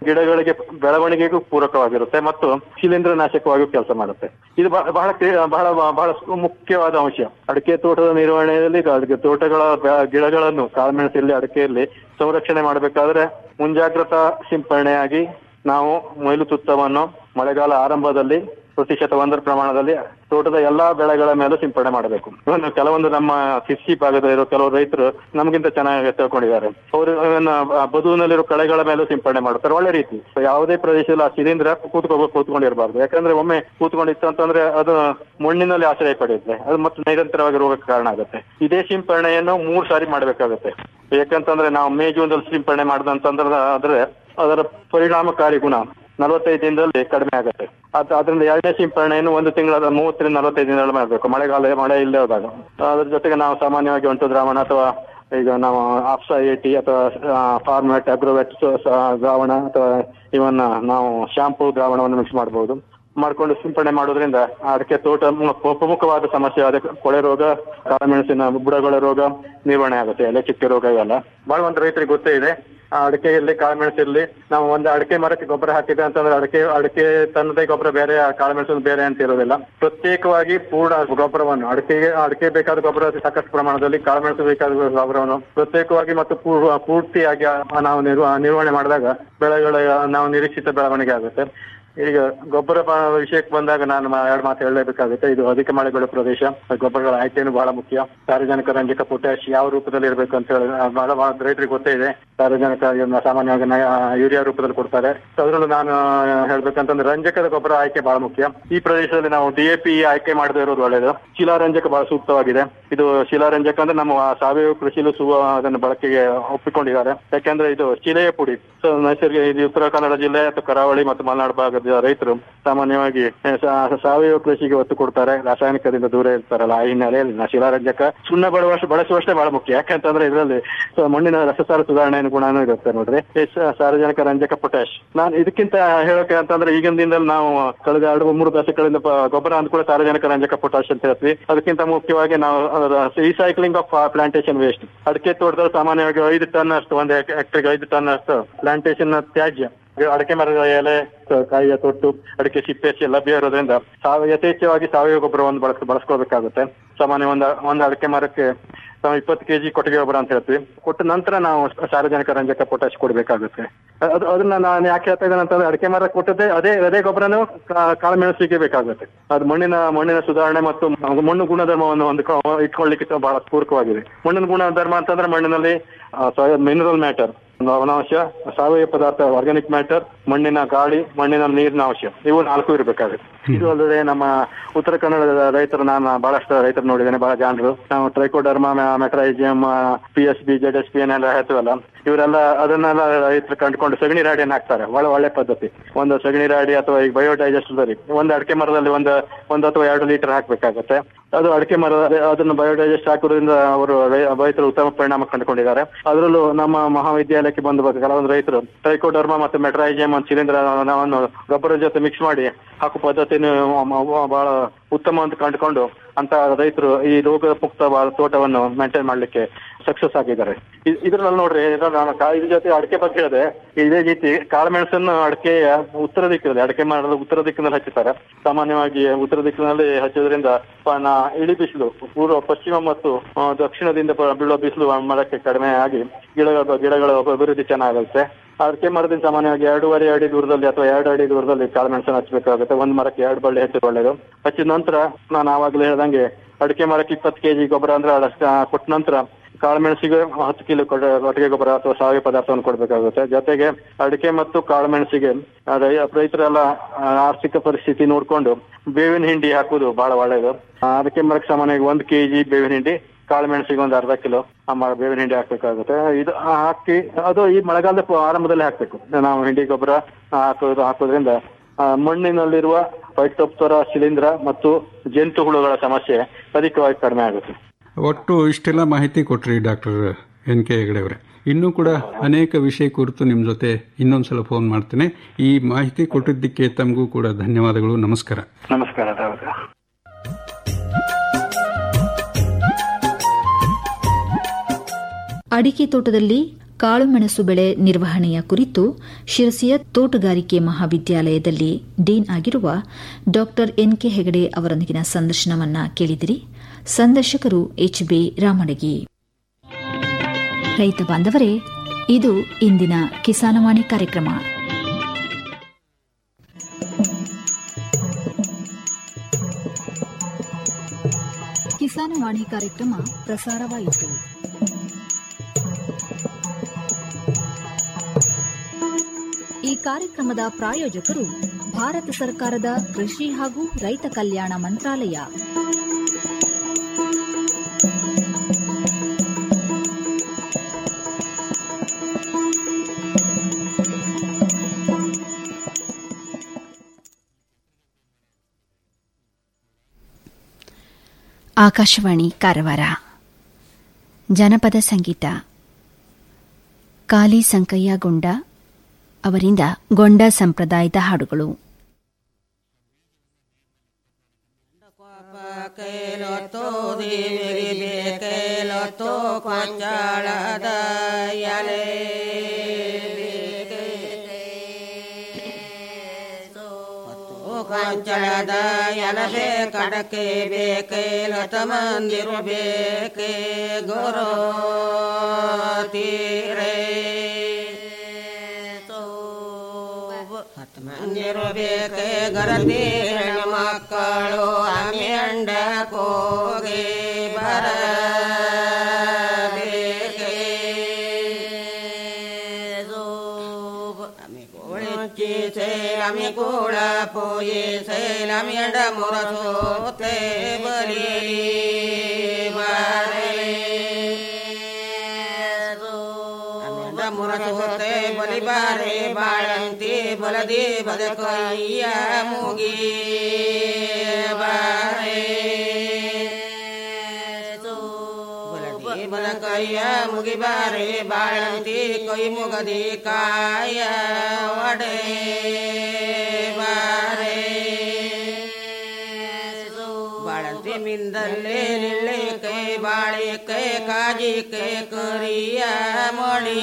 ಗಿಡಗಳಿಗೆ ಬೆಳವಣಿಗೆಗೂ ಪೂರಕವಾಗಿರುತ್ತೆ ಮತ್ತು ಶಿಲೀಂಧ್ರ ನಾಶಕವಾಗಿಯೂ ಕೆಲಸ ಮಾಡುತ್ತೆ ಇದು ಬಹಳ ಬಹಳ ಕ್ರಿ- ಬಹಳ ಬಹಳ ಮುಖ್ಯವಾದ ಅಂಶ ಅಡಿಕೆ ತೋಟದ ನಿರ್ವಹಣೆಯಲ್ಲಿ ಅಡಿಕೆ ತೋಟಗಳ ಬೆ- ಗಿಡಗಳನ್ನು ಕಾಳುಮೆಣಸಲ್ಲಿ ಅಡಿಕೆಯಲ್ಲಿ ಸಂರಕ್ಷಣೆ ಮಾಡಬೇಕಾದ್ರೆ ಮುಂಜಾಗ್ರತಾ ಸಿಂಪರಣೆಯಾಗಿ ನಾವು ಮೊಯ್ಲು ತುತ್ತವನ್ನು ಮಳೆಗಾಲ ಆರಂಭದಲ್ಲಿ ಪ್ರತಿಶತ ಒಂದರ ಪ್ರಮಾಣದಲ್ಲಿ ತೋಟದ ಎಲ್ಲಾ ಬೆಳೆಗಳ ಮೇಲೂ ಸಿಂಪಡಣೆ ಮಾಡಬೇಕು ಇವನ್ನು ಕೆಲವೊಂದು ನಮ್ಮ ಸಿರ್ಸಿ ಭಾಗದ ಇರೋ ಕೆಲವು ರೈತರು ನಮಗಿಂತ ಚೆನ್ನಾಗಿ ತಿಳ್ಕೊಂಡಿದ್ದಾರೆ ಅವರು ಇವನ್ನ ಬದುವಿನಲ್ಲಿರೋ ಕಳೆಗಳ ಮೇಲೂ ಸಿಂಪಡಣೆ ಮಾಡ್ತಾರೆ ಒಳ್ಳೆ ರೀತಿ So ಯಾವುದೇ ಪ್ರದೇಶದಲ್ಲಿ ಆ ಶಿಲೀಂಧ್ರ ಕೂತ್ಕೋ ಕೂತ್ಕೊಂಡಿರಬಾರ್ದು ಯಾಕಂದ್ರೆ ಒಮ್ಮೆ ಕೂತ್ಕೊಂಡಿತ್ತು ಅಂತಂದ್ರೆ ಅದು ಮಣ್ಣಿನಲ್ಲಿ ಆಶ್ರಯ ಪಡೆಯುತ್ತೆ ಅದು ಮತ್ತೆ ನೈರಂತರವಾಗಿ ರೋಗಕ್ಕೆ ಕಾರಣ ಆಗುತ್ತೆ ಇದೇ ಸಿಂಪರಣೆಯನ್ನು ಮೂರ್ ಸಾರಿ ಮಾಡ್ಬೇಕಾಗುತ್ತೆ ಯಾಕಂತಂದ್ರೆ ನಾವು ಮೇ ಜೂನ್ದಲ್ಲಿ ಸಿಂಪರಣೆ ಮಾಡ್ದಂತಂದ್ರೆ ಆದ್ರೆ ಅದರ ಪರಿಣಾಮಕಾರಿ ಗುಣ ನಲವತ್ತೈದು ದಿನದಲ್ಲಿ ಕಡಿಮೆ ಆಗುತ್ತೆ ಅದ್ ಅದರಿಂದ ಎರಡನೇ ಸಿಂಪರಣೆಯನ್ನು ಒಂದು ತಿಂಗಳ ಮೂವತ್ತರಿಂದ ನಲವತ್ತೈದು ದಿನದಲ್ಲಿ ಮಾಡಬೇಕು ಮಳೆಗಾಲ ಮಳೆ ಇಲ್ಲದೆ ಹೋದಾಗ ಅದ್ರ ಜೊತೆಗೆ ನಾವು ಸಾಮಾನ್ಯವಾಗಿ ಒಂಟು ದ್ರಾವಣ ಅಥವಾ ಈಗ ನಾವು ಆಪ್ಸಾ ಏಟಿ ಅಥವಾ ಫಾರ್ಮೆಟ್ ಅಗ್ರೋವೆಟ್ ದ್ರಾವಣ ಅಥವಾ ಇವನ್ನ ನಾವು ಶಾಂಪೂ ದ್ರಾವಣವನ್ನು ಮಿಕ್ಸ್ ಮಾಡಬಹುದು ಮಾಡ್ಕೊಂಡು ಸಿಂಪಡಣೆ ಮಾಡೋದ್ರಿಂದ ಆ ಅಡಿಕೆ ತೋಟ ಮು- ಪ್ರಮುಖವಾದ ಸಮಸ್ಯೆ ಅದೇ ಕೊಳೆ ರೋಗ ಕಾಳುಮೆಣಸಿನ ಬುಡಗಳ ರೋಗ ನಿರ್ವಹಣೆ ಆಗುತ್ತೆ ಎಲೆ ಚುಕ್ಕೆ ರೋಗ ಇವೆಲ್ಲ ಬಹಳ ಒಂದು ರೈತರಿಗೆ ಗೊತ್ತೇ ಇದೆ ಆ ಅಡಿಕೆಯಲ್ಲಿ ಕಾಳುಮೆಣಸಲ್ಲಿ ನಾವು ಒಂದು ಅಡಿಕೆ ಮರಕ್ಕೆ ಗೊಬ್ಬರ ಹಾಕಿದೆ ಅಂತಂದ್ರೆ ಅಡಿಕೆ ಅಡಿಕೆ ತನ್ನದೇ ಗೊಬ್ಬರ ಬೇರೆ ಆ ಕಾಳುಮೆಣಸು ಬೇರೆ ಅಂತ ಇರೋದಿಲ್ಲ ಪ್ರತ್ಯೇಕವಾಗಿ ಪೂರ್ಣ ಗೊಬ್ಬರವನ್ನು ಅಡಿಕೆಗೆ ಅಡಿಕೆ ಬೇಕಾದ ಗೊಬ್ಬರ ಸಾಕಷ್ಟು ಪ್ರಮಾಣದಲ್ಲಿ ಕಾಳುಮೆಣಸು ಬೇಕಾದ ಗೊಬ್ಬರವನ್ನು ಪ್ರತ್ಯೇಕವಾಗಿ ಮತ್ತು ಪೂರ್ವ ಪೂರ್ತಿಯಾಗಿ ಆ ನಾವು ನಿರ್ವ- ನಿರ್ವಹಣೆ ಮಾಡಿದಾಗ ಬೆಳೆಗಳ ನಾವು ನಿರೀಕ್ಷಿತ ಬೆಳವಣಿಗೆ ಆಗುತ್ತೆ ಈಗ ಗೊಬ್ಬರ ಬ- ವಿಷಯಕ್ಕೆ ಬಂದಾಗ ನಾನು ಮಾ- ಎರಡು ಮಾತು ಹೇಳಲೇಬೇಕಾಗುತ್ತೆ ಇದು ಅಧಿಕ ಮಳೆ ಬೀಳೋ ಪ್ರದೇಶ ಗೊಬ್ಬರಗಳ ಆಯ್ಕೆನೂ ಬಹಳ ಮುಖ್ಯ ಸಾರ್ವಜನಿಕ ರಂಜಕ ಪೊಟ್ಯಾಶ್ ಯಾವ ರೂಪದಲ್ಲಿ ಇರಬೇಕು ಅಂತ ಹೇಳಿ ಆ, ಬಹಳ ಬಹಳ ರೈತರಿಗೆ ಗೊತ್ತೇ ಇದೆ ಸಾರ್ವಜನಿಕ ಇದನ್ನ ಸಾಮಾನ್ಯವಾಗಿ ನ- ಆ, ಯೂರಿಯಾ ರೂಪದಲ್ಲಿ ಕೊಡ್ತಾರೆ So ಅದರಲ್ಲೂ ನಾನು ಹೇಳ್ಬೇಕಂತಂದ್ರೆ ರಂಜಕದ ಗೊಬ್ಬರ ಆಯ್ಕೆ ಬಹಳ ಮುಖ್ಯ ಈ ಪ್ರದೇಶದಲ್ಲಿ ನಾವು ಡಿಎಪಿ ಆಯ್ಕೆ ಮಾಡದೇ ಇರೋದು ಒಳ್ಳೆಯದು ಶಿಲಾರಂಜಕ ಬಹಳ ಸೂಕ್ತವಾಗಿದೆ ಇದು ಶಿಲಾರಂಜಕ ಅಂದ್ರೆ ನಮ್ಮ ಸಾವಯವ ಕೃಷಿಲು ಸುವ ಅದನ್ನು ಬಳಕೆಗೆ ಒಪ್ಪಿಕೊಂಡಿದ್ದಾರೆ ಯಾಕೆಂದ್ರೆ ಇದು ಶಿಲೆಯ ಪುಡಿ ಸೊ ನೈಸರ್ಗಿಕ ಇದು ಉತ್ತರ ಕನ್ನಡ ಜಿಲ್ಲೆ ಅಥವಾ ಕರಾವಳಿ ಮತ್ತು ಮಲೆನಾಡು ಭಾಗದ ರೈತರು ಸಾಮಾನ್ಯವಾಗಿ ಆ, ಸಾ- ಸಾವಯವ ಕೃಷಿಗೆ ಒತ್ತು ಕೊಡ್ತಾರೆ ರಾಸಾಯನಿಕದಿಂದ ದೂರ ಇರ್ತಾರಲ್ಲ ಆ ಹಿನ್ನೆಲೆಯಲ್ಲಿ ನಾ ಶಿಲಾರಂಜಕ ಸುಣ್ಣ ಬಳವಷ್ಟು ಬಳಸುವಷ್ಟೇ ಬಹಳ ಮುಖ್ಯ ಯಾಕಂತಂದ್ರೆ ಇದರಲ್ಲಿ ಸೊ ಮಣ್ಣಿನ ರಸಸಾರ ಸುಧಾರಣೆ ಗುಣನೂ ಇರುತ್ತೆ ನೋಡ್ರಿ ಈ ಸ- ಸಾರಜನಕ ರಂಜಕ ಪೊಟ್ಯಾಶ್ ನಾನು ಇದಕ್ಕಿಂತ ಹೇಳೋಕೆ ಅಂತಂದ್ರೆ ಈಗಿನ ದಿನದಲ್ಲಿ ನಾವು ಕಳೆದ ಎರಡು ಮೂರು ದಶಕಗಳಿಂದ ಪ- ಗೊಬ್ಬರ ಅಂದ್ಕೂಡ ಸಾರಜನಕ ರಂಜಕ ಪೊಟ್ಯಾಶ್ ಅಂತ ಹೇಳ್ತೀವಿ ಅದಕ್ಕಿಂತ ಮುಖ್ಯವಾಗಿ ನಾವು ರೀಸೈಕ್ಲಿಂಗ್ ಆಫ್ ಪ್ಲಾಂಟೇಶನ್ ವೇಸ್ಟ್ ಅಡಿಕೆ ತೋಟದಲ್ಲಿ ಸಾಮಾನ್ಯವಾಗಿ ಐದು ಟನ್ ಅಷ್ಟು ಒಂದು ಹೆಕ್ಟರ್ಗೆ ಐದು ಟನ್ ಅಷ್ಟು ಪ್ಲಾಂಟೇಶನ್ ತ್ಯಾಜ್ಯ ಅಡಿಕೆ ಮರದ ಎಲೆ ತ- ಕಾಯಿಯ ತೊಟ್ಟು ಅಡಿಕೆ ಸಿಪ್ಪೆ ಸಿ- ಲಭ್ಯ ಇರೋದ್ರಿಂದ ಸಾವ ಯಥೇಚ್ಛವಾಗಿ ಸಾವಯವ ಗೊಬ್ಬರವನ್ನು ಬಳಸ್ ಬಳಸ್ಕೋಬೇಕಾಗುತ್ತೆ ಸಾಮಾನ್ಯ ಒಂದು ಒಂದು ಅಡಿಕೆ ಮರಕ್ಕೆ ನಾವು ಇಪ್ಪತ್ತು ಕೆಜಿ ಕೊಟ್ಟಿಗೆ ಗೊಬ್ಬರ ಅಂತ ಹೇಳ್ತೀವಿ ಕೊಟ್ಟ ನಂತರ ನಾವು ಸಾರ್ವಜನಿಕ ರಂಜಕ ಪೊಟ್ಯಾಶ್ ಕೊಡಬೇಕಾಗುತ್ತೆ ಅದು ಅದನ್ನ ನಾನು ಯಾಕೆ ಹೇಳ್ತಾ ಇದ್ದೇನೆ ಅಂತಂದ್ರೆ ಅಡಿಕೆ ಮರ ಕೊಟ್ಟದ್ದೇ ಅದೇ ಅದೇ ಗೊಬ್ಬರನು ಕಾ- ಕಾಳುಮೆಣಸಿಗೆ ಬೇಕಾಗುತ್ತೆ ಅದು ಮಣ್ಣಿನ ಮಣ್ಣಿನ ಸುಧಾರಣೆ ಮತ್ತು ಮಣ್ಣು ಗುಣಧರ್ಮವನ್ನು ಹೊಂದ್ಕೊ ಇಟ್ಕೊಳ್ಳಿಕ್ಕೆ ಬಹಳ ಪೂರಕವಾಗಿದೆ ಮಣ್ಣಿನ ಗುಣಧರ್ಮ ಅಂತಂದ್ರೆ ಮಣ್ಣಿನಲ್ಲಿ ಮಿನರಲ್ ಮ್ಯಾಟರ್ ಲವಣಾಂಶ ಸಾವಯವ ಪದಾರ್ಥ ಆರ್ಗ್ಯಾನಿಕ್ ಮ್ಯಾಟರ್ ಮಣ್ಣಿನ ಗಾಳಿ ಮಣ್ಣಿನ ನೀರಿನ ಅಂಶ ಇವು ನಾಲ್ಕು ಇರಬೇಕಾಗುತ್ತೆ ಇದು ಅಲ್ಲದೆ ನಮ್ಮ ಉತ್ತರ ಕನ್ನಡದ ರೈತರು ನಾನು ಬಹಳಷ್ಟು ರೈತರು ನೋಡಿದ್ದೇನೆ ಬಹಳ ಜನರು ನಾವು trichoderma metarhizium P S B Z S P ಏನೆಲ್ಲ ಹೇಳ್ತೀವಲ್ಲ ಇವರೆಲ್ಲ ಅದನ್ನೆಲ್ಲ ರೈತರು ಕಂಡುಕೊಂಡು ಸಗಣಿ ರಾಡಿಯನ್ನು ಹಾಕ್ತಾರೆ ಒಳ್ಳೆ ಒಳ್ಳೆ ಪದ್ಧತಿ ಒಂದು ಸಗಣಿ ರಾಡಿ ಅಥವಾ ಈಗ ಬಯೋಡೈಜೆಸ್ಟರ್ ಒಂದು ಅಡಿಕೆ ಮರದಲ್ಲಿ ಒಂದು ಒಂದು ಅಥವಾ ಎರಡು ಲೀಟರ್ ಹಾಕ್ಬೇಕಾಗುತ್ತೆ ಅದು ಅಡಿಕೆ ಮರ ಅದನ್ನು ಬಯೋಡೈಜೆಸ್ಟ್ ಹಾಕೋದ್ರಿಂದ ಅವರು ರೈ- ರೈತರು ಉತ್ತಮ ಪರಿಣಾಮ ಕಂಡುಕೊಂಡಿದ್ದಾರೆ ಅದರಲ್ಲೂ ನಮ್ಮ ಮಹಾವಿದ್ಯಾಲಯಕ್ಕೆ ಬಂದ ಕೆಲವೊಂದು ರೈತರು ಟ್ರೈಕೋಡರ್ಮಾ ಮತ್ತು ಮೆಟ್ರೈಜಿಯಂ ಒಂದು ಶಿಲೀಂಧ್ರ ನಾವನ್ನು ಗೊಬ್ಬರದ ಜೊತೆ ಮಿಕ್ಸ್ ಮಾಡಿ ಹಾಕೋ ಪದ್ಧತಿನ ಬಹಳ ಉತ್ತಮ ಅಂತ ಕಂಡುಕೊಂಡು ಅಂತ ರೈತರು ಈ ರೋಗ ಮುಕ್ತವಾದ ತೋಟವನ್ನು ಮೇಂಟೈನ್ ಮಾಡ್ಲಿಕ್ಕೆ ಸಕ್ಸಸ್ ಆಗಿದ್ದಾರೆ ಇ- ಇದ್ರಲ್ಲಿ ನೋಡ್ರಿ ಇದ್ರಲ್ಲಿ ನಾನು ಕಾ- ಇದ್ರ ಜೊತೆ ಅಡಿಕೆ ಬಗ್ಗೆ ಹೇಳಿದೆ ಇದೇ ರೀತಿ ಕಾಳುಮೆಣಸನ್ನು ಅಡಿಕೆಯ ಉತ್ತರ ದಿಕ್ಕಿನಲ್ಲಿ ಅಡಿಕೆ ಮರದ ಉತ್ತರ ದಿಕ್ಕಿನಲ್ಲಿ ಹಚ್ಚುತ್ತಾರೆ ಸಾಮಾನ್ಯವಾಗಿ ಉತ್ತರ ದಿಕ್ಕಿನಲ್ಲಿ ಹಚ್ಚೋದ್ರಿಂದ ಪ- ನಾ- ಇಳಿ ಬಿಸಿಲು ಪೂರ್ವ ಪಶ್ಚಿಮ ಮತ್ತು ಆ, ದಕ್ಷಿಣದಿಂದ ಪ- ಬೀಳುವ ಬಿಸಿಲು ಮರಕ್ಕೆ ಕಡಿಮೆ ಆಗಿ ಗಿಡಗಳ ಗಿಡಗಳ ಅಭಿವೃದ್ಧಿ ಚೆನ್ನಾಗುತ್ತೆ ಅಡಿಕೆ ಮರದಿಂದ ಸಾಮಾನ್ಯವಾಗಿ ಎರಡೂವರೆ ಅಡಿ ದೂರದಲ್ಲಿ ಅಥವಾ ಎರಡು ಅಡಿ ದೂರದಲ್ಲಿ ಕಾಳುಮೆಣಸನ್ನು ಹಚ್ಚಬೇಕಾಗುತ್ತೆ ಒಂದು ಮರಕ್ಕೆ ಎರಡು ಬಳ್ಳಿ ಹಚ್ಚಿದ್ರೆ ಒಳ್ಳೇದು ಹಚ್ಚಿದ ನಂತರ ನಾನು ಆವಾಗಲೇ ಹೇಳ್ದಂಗೆ ಅಡಿಕೆ ಮರಕ್ಕೆ ಇಪ್ಪತ್ತು ಕೆಜಿ ಗೊಬ್ಬರ ಅಂದ್ರೆ ಅಷ್ಟು ಕೊಟ್ಟ ನಂತರ ಕಾಳುಮೆಣಸಿಗೆ ಹತ್ತು ಕಿಲೋ ಕೊಟ್ಟಿಗೆ ಗೊಬ್ಬರ ಅಥವಾ ಸಾವಯವ ಪದಾರ್ಥವನ್ನು ಕೊಡಬೇಕಾಗುತ್ತೆ ಜೊತೆಗೆ ಅಡಿಕೆ ಮತ್ತು ಕಾಳುಮೆಣಸಿಗೆ ಆ, ರೈ- ರೈತರೆಲ್ಲ ಆ, ಆರ್ಥಿಕ ಪರಿಸ್ಥಿತಿ ನೋಡ್ಕೊಂಡು ಬೇವಿನ ಹಿಂಡಿ ಹಾಕುವುದು ಬಹಳ ಒಳ್ಳೆಯದು ಆ, ಅಡಿಕೆ ಮರಕ್ಕೆ ಸಾಮಾನ್ಯವಾಗಿ ಒಂದು ಕೆಜಿ ಬೇವಿನ ಹಿಂಡಿ ಕಾಳುಮೆಣಸಿಗೆ ಒಂದು ಅರ್ಧ ಕಿಲೋ ಆ ಮ- ಬೇವಿನ ಹಿಂಡಿ ಹಾಕ್ಬೇಕಾಗುತ್ತೆ ಇದು ಹಾಕಿ ಅದು ಈ ಮಳೆಗಾಲದ ಪ- ಆರಂಭದಲ್ಲಿ ಹಾಕ್ಬೇಕು ನಾವು ಹಿಂಡಿ ಗೊಬ್ಬರ ಹಾಕೋದು ಹಾಕೋದ್ರಿಂದ ಆ, ಮಣ್ಣಿನಲ್ಲಿರುವ ಪೈಟೋಪ್ತೋರ ಶಿಲೀಂಧ್ರ ಮತ್ತು ಜಂತು ಹುಳುಗಳ ಸಮಸ್ಯೆ ಅಧಿಕವಾಗಿ ಕಡಿಮೆ ಆಗುತ್ತೆ ಒಟ್ಟು ಇಷ್ಟೆಲ್ಲ ಮಾಹಿತಿ ಕೊಟ್ರಿ ಡಾಕ್ಟರ್ ಎನ್ ಕೆ ಹೆಗಡೆ ಅವರೇ ಇನ್ನೂ ಕೂಡ ಅನೇಕ ವಿಷಯ ಕುರಿತು ನಿಮ್ಮ ಜೊತೆ ಇನ್ನೊಂದ್ಸಲ ಫೋನ್ ಮಾಡ್ತೇನೆ ಈ ಮಾಹಿತಿ ಕೊಟ್ಟಿದ್ದಕ್ಕೆ ತಮಗೂ ಕೂಡ ಧನ್ಯವಾದಗಳು ನಮಸ್ಕಾರ ನಮಸ್ಕಾರ ಹೌದು ಅಡಿಕೆ ತೋಟದಲ್ಲಿ ಕಾಳುಮೆಣಸು ಬೆಳೆ ನಿರ್ವಹಣೆಯ ಕುರಿತು ಶಿರಸಿಯ ತೋಟಗಾರಿಕೆ ಮಹಾವಿದ್ಯಾಲಯದಲ್ಲಿ ಡೀನ್ ಆಗಿರುವ ಡಾ ಎನ್ಕೆ ಹೆಗಡೆ ಅವರೊಂದಿಗಿನ ಸಂದರ್ಶನವನ್ನ ಕೇಳಿದಿರಿ ಸಂದರ್ಶಕರು ಎಚ್ಬಿ ರಾಮಡಗಿ ರೈತ ಬಾಂಧವರೇ ಇದು ಇಂದಿನ ಕಿಸಾನವಾಣಿ ಕಾರ್ಯಕ್ರಮ ಕಿಸಾನವಾಣಿ ಕಾರ್ಯಕ್ರಮ ಪ್ರಸಾರವಾಯಿತು ಈ ಕಾರ್ಯಕ್ರಮದ ಪ್ರಾಯೋಜಕರು ಭಾರತ ಸರ್ಕಾರದ ಕೃಷಿ ಹಾಗೂ ರೈತ ಕಲ್ಯಾಣ ಮಂತ್ರಾಲಯ ಆಕಾಶವಾಣಿ ಕಾರವಾರ ಜನಪದ ಸಂಗೀತ ಕಾಲಿ ಸಂಕಯ್ಯ ಗೊಂಡ ಅವರಿಂದ ಗೊಂಡ ಸಂಪ್ರದಾಯದ ಹಾಡುಗಳು ಕೇಳತೋ ದೇವಿಗೆ ಕೇಳತೋ ಕೊಂಚಾಳದ ಎಲೆ ಕೊಂಚಳದ ಎಲಬೆ ಕಡಕೆ ಬೇಕೆ ಲತ ಮಂದಿರು ಬೇಕೆ ಗುರು ತೀರೆ ಮಂದಿರು ಬೇಕೆ ಗರತಿ ಹೆಣ್ಣು ಮಕ್ಕಳು ಅಮ್ಯಂಡ ಕೋಗೆ ಬರ ಬೇಕೆ ಸೇಲಮಿ ಕೂಡ ಪೋಯೆ ಸೇಲಮಿ ಎಡ ಮುರಸೋತೆ ಬಲಿ ಬಾರೆ ಮುರಸೋತೆ ಬಲಿ ಬಾರೆ ಬಾಳಂತಿ ಬಲದಿ ಬದಕಯ್ಯ ಮುಗಿ ಬಾರೆ ಬಲದಿ ಬದಕಯ್ಯ ಮುಗಿ ಬಾರೆ ಬಾಳಂತಿ ಕೈ ಮುಗದಿ ಕಾಯ ಒಡೆ ಬಾರೆ ಬಾಳಂತಿ ಮಿಂದಲ್ಲೇ ನಿಳ್ಳೆ ಕೈ ಬಾಳೆ ಕೈ ಕಾಜಿ ಕೈ ಕರಿಯ ಮಣಿ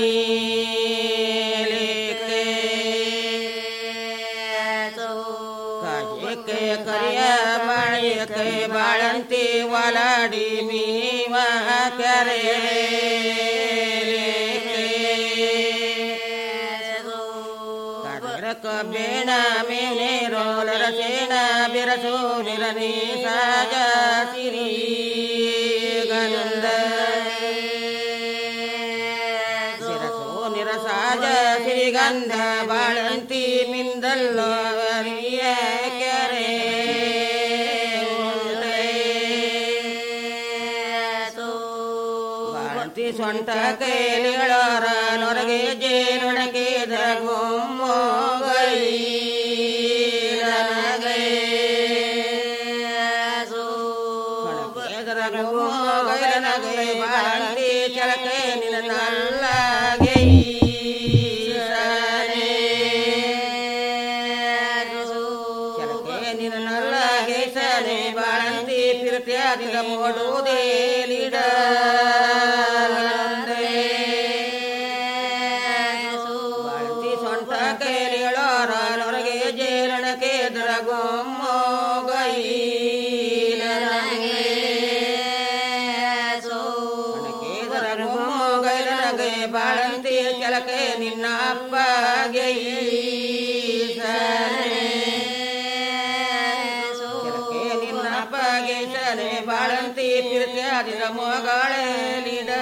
ಕಾಜಿ ಕೈ ಕರಿಯ ಮಣಿ ಕೈ ಬಾಳಂತಿ ಒಲಾಡಿ ಮೀವ ಕೆರೆ ಬೇಣ ಮೇನೆ ರೋಲರ ಸೇನ ಬಿರಸು ನಿರನಿ ಸಾಜ ಸಿರಿ ಗನಂದ ಸಿರಸು ನಿರಸಾಜ ಸಿರಿಗಂಧ ಬಾಳಂತಿ ಮಿಂದಲ್ಲೋ ಅರಿಯ ಕೆರೆ ಬಾಳಂತಿ ಸೊಂಟ ಕೈಲಿಗಳರ ನೊರಗೆ ಜೇನೊಳಗೆ ದಗುಮ್ಮೋಗೈ ಬಾಳಂತಿ ಚಳಕೆ ನಿನ್ನಲ್ಲಾಗೆ ಚಳಕೆ ನಿನ್ನಲ್ಲಾಗೆ ಸನೆ ಬಾಳಂತಿ ಪಿರತ್ಯಾದಿದ ಮೋಡುವುದೇ ಲಿಡ ಬಾಳಂತಿ ಸೊಂಟ ಕೈಲಿಗಳೋರ ನೊರಗೆ ಜೇರಣಕ್ಕೆ ದರಗೊಮ್ಮೋಗೈ ಬಾಳಂತಿ ಚಲಕೆ ನಿನ್ನ ಅಪ್ಪಗೆ ಚಲಕೆ ನಿನ್ನ ಅಪ್ಪಗೆ ಸನೆ ಬಾಳಂತಿ ಪಿರ್ತ್ಯಾದಿರ ಮೊಗಳೇ ಲಿಡ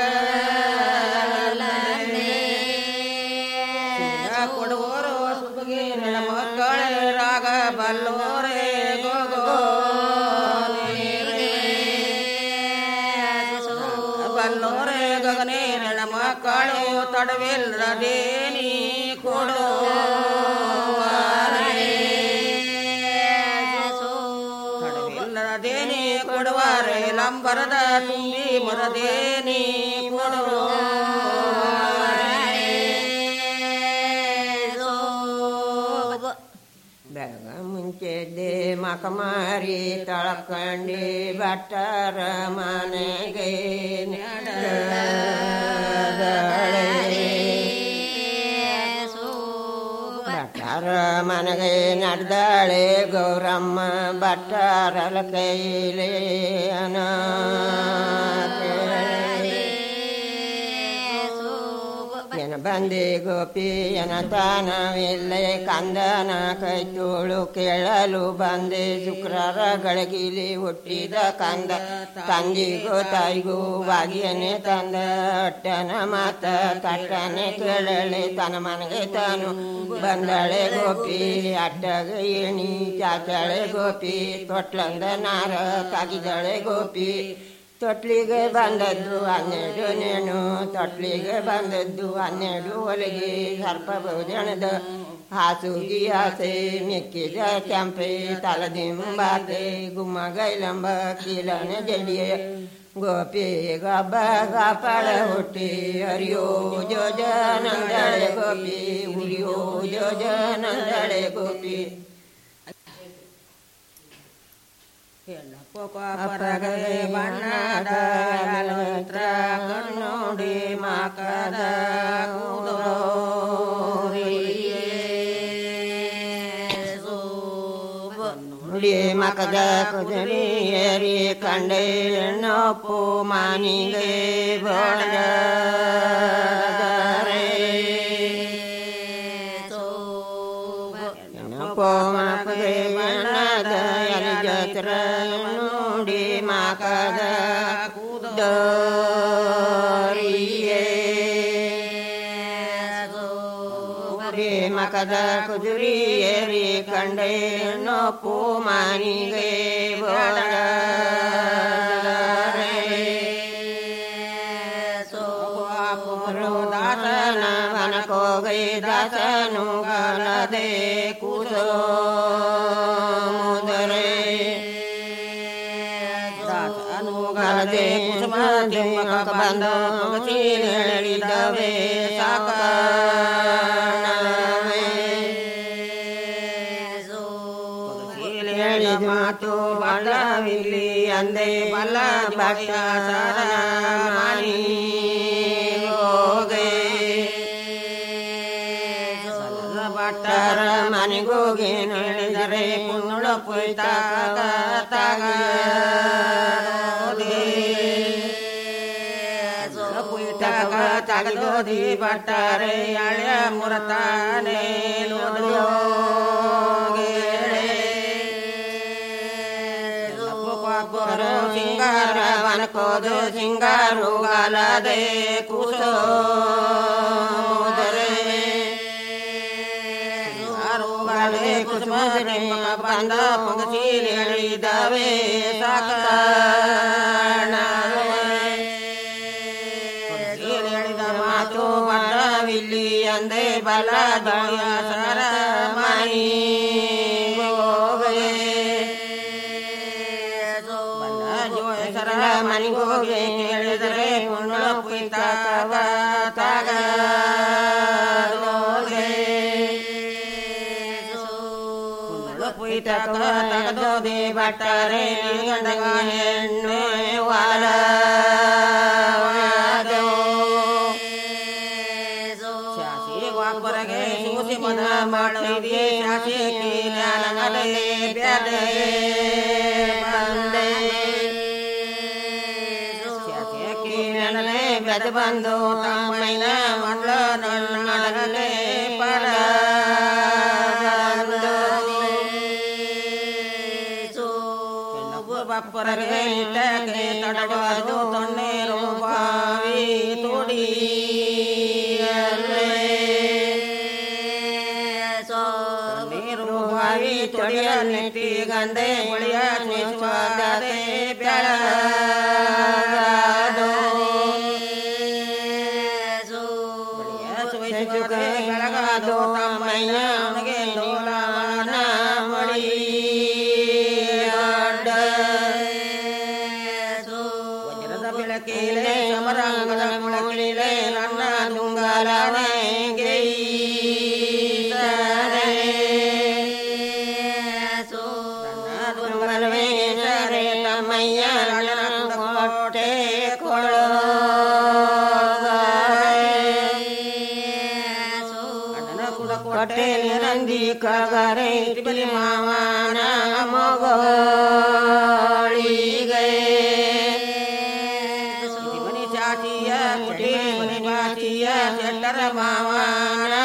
ಕೊಡುವವರು ಸುಖಗೆ ನನ್ನ ಮಕ್ಕಳೇ ರಾಗ ಬಲ್ಲೋರೆ gogo ಬಲ್ಲೋರೆ ಗಗನೆ ನನ್ನ ಮಕ್ಕಳು ತಡವಿಲ್ಲದೇನಿ ಕೊಡೋ ತಡವಿಲ್ಲದೇನಿ ಕೊಡುವಾರೆ ಲಂಬರದ ತುಂಬಿ ಮರದೇನಿ ಕೊಡುವ ಬೆಳಗ ಮುಂಚೆದ್ದೆ ಮಕಮಾರಿ ತಳಕಂಡಿ ಭಟ್ಟರ ಮನೆಗೆ ನಡೆದಳೆ ಅರಮನೆಗೆ ನಡೆದಾಳೆ ಗೌರಮ್ಮ ಭಟ್ಟರಲ ಕೈಲೇ ಅನ ಎನ ಬಂದೆ ಗೋಪಿ ಎನ ತಾನವಿಲ್ಲೆ ಕಂದನ ಕೈ ತೋಳು ಕೇಳಲು ಬಂದೆ ಶುಕ್ರರ ಗಳಗಿಲಿ ಹುಟ್ಟಿದ ಕಂದ ತಂಗಿಗೂ ತಾಯಿಗೂ ಬಾಗಿಯನೆ ತಂದ ಅಟ್ಟನ ಮಾತ ಕಟ್ಟನೆ ಕೇಳಲೆ ತನ್ನ ಮನೆಗೆ ತಾನು ಬಂದಳೆ ಗೋಪಿ ಅಟ್ಟಗ ಏಣಿ ಚಾಚಳೆ ಗೋಪಿ ತೊಟ್ಲಂದ ನಾರ ತಾಗಿದಳೆ ಗೋಪಿ ತೊಟ್ಲಿಗೆ ಬಂದದ್ದು ಹನ್ನೆರಡು ನೇಣು ತೊಟ್ಲಿಗೆ ಬಂದದ್ದು ಹನ್ನೆರಡು ಹೊಲಿಗೆ ಸರ್ಪ ಭೋಜನದ ಹಾಸುಗಿ ಆಸೆ ಮೆಕ್ಕಿದ ಕೆಂಪೆ ತಲದಿಂಬಾತೆ ಗುಮ್ಮ ಗೈಲಂಬ ಕೀಲನ ಜಡಿಯ ಗೋಪಿ ಗಬ್ಬ ಗಾಪಳ ಹುಟ್ಟಿ ಹರಿಯೋ ಜೋಜನಂದಳೆ ಗೋಪಿ ಉರಿಯೋ ಜೋಜನಂದಳೆ ಗೋಪಿ ಪರಗದೆ ಬಣ್ಣದ ಯಲತ್ರ ಕಣ್ಣೋಡಿ ಮಾಕದ ನುಡಿ ಮಕದ ಕುದುರೆಯರಿ ಕಂಡೆ ನೊಪ್ಪು ಮಾನಿಗೆ ಬಡದರೆ ಪೋಮಪದೆ ಬಣ್ಣದ ಎಲೆ ಜತ್ರ ನೋಡಿ ಮಾಕದ ಕೂದರಿಯೇ ಮಕದ ಕುದುರಿಯರಿ ಕಂಡೆ ನೊಪ್ಪು ಮಾನಿಗೆ ದಾಸನ ವನಕೋಗೈ ದಾಸನು ಗಲದೆ ಕೂಸೋ ಮುದರೆ ದಾಸನು ಗಲದೆ ಕುಸುಮದೆ ಬಂದ ಹೇಳಿದವೆ ಹೇಳಿದ ಮಾತು ಬಳ್ಳವಿಲ್ಲಿ ಅಂದೆ ಬಲ್ಲ ಭಟ್ಟ ಮಾನಿ ಹೋಗೆ ಭಟ್ಟರ ಮನೆಗೋಗಿ ನಡೆದರೆ ಕುಂದುಳ ಪುಯ್ತ ತಗ ಪುಯ್ತಗ ತಗದೋದಿ ಭಟ್ಟರೆ ಹಳೆಯ ಮುರತಾನೆ ಸಿಂಗಾರ ವನಕೋದು ಸಿಂಗಾರು ಗಲದೆ ಕುಸೋ ಗಲದೆ ಕುಸುಮರೆ ಬಂದ ಪಂಗಸೀಲಿ ಹೇಳಿದವೆ ಸಾಕ ಹೇಳಿದ ಮಾತು ಬಡವಿಲ್ಲಿ ಅಂದೆ ಬಲ ದಯ ಸರ ಮನಿ ಸರಳ ಮನಿಗೋಗೆ ಕೇಳಿದರೆ ಕುಂಡಳ ಕುಯ್ತಾವ ತಾಗ ಕುಯ್ತಕ ತಗದೋದೆ ಬಟ್ಟರೆ ಗಂಡಗ ಹೆಣ್ಣು ವಾಲ ಒಬ್ಬರಿಗೆ ಸೂಸಿ ಮನ ಮಾಡಿದೆ ಶಾಸಿ ಜ್ಞಾನಗಲೇ ಬ್ಯಾಡೆ ಬಂದೆ ಬೆದ ಬಂದು ತಮ್ಮೈನ ಮಂಡ್ಲ ನಡಗಲೆ ಪರ ಬಪ್ಪರಗೆ ಇಟ್ಟಕ್ಕೆ ತಡವಾದು ತೊಣ್ಣೇರು ಬಾವಿ ತುಡಿ ನೀರು ಬಾವಿ ತೊಡಿಯ ನೆಟ್ಟಿ ಗಂದೆ ಒಳಿಯ ನಿಸ್ವಾದೆ ಬೆಳಗಾದೋ ಬೆಳಗಾದೋ ತಮ್ಮಯ್ಯ ಅವನಿಗೆ ಲೋಲವನ ಮಳಿ ವಜ್ರದ ಬೆಳಕಿಲೆ ಸಮರಾಂಗದ ಮುಳಕಿಲೆ ನನ್ನ ದುಂಗಲವಗೆ ತಮ್ಮಯ್ಯ ಕೋಟೆ ಕೊಳೋ ಕೊಟ್ಟೆ ನಿರಂದಿ ಕಗರೆ ತಿಬಲಿ ಮಾವನ ಮಗಳಿಗೆ ಮನಿ ಚಾಚಿಯ ಮುಟಿ ಮನಿ ಬಾಚಿಯ ಚೆಟ್ಟರ ಮಾವನ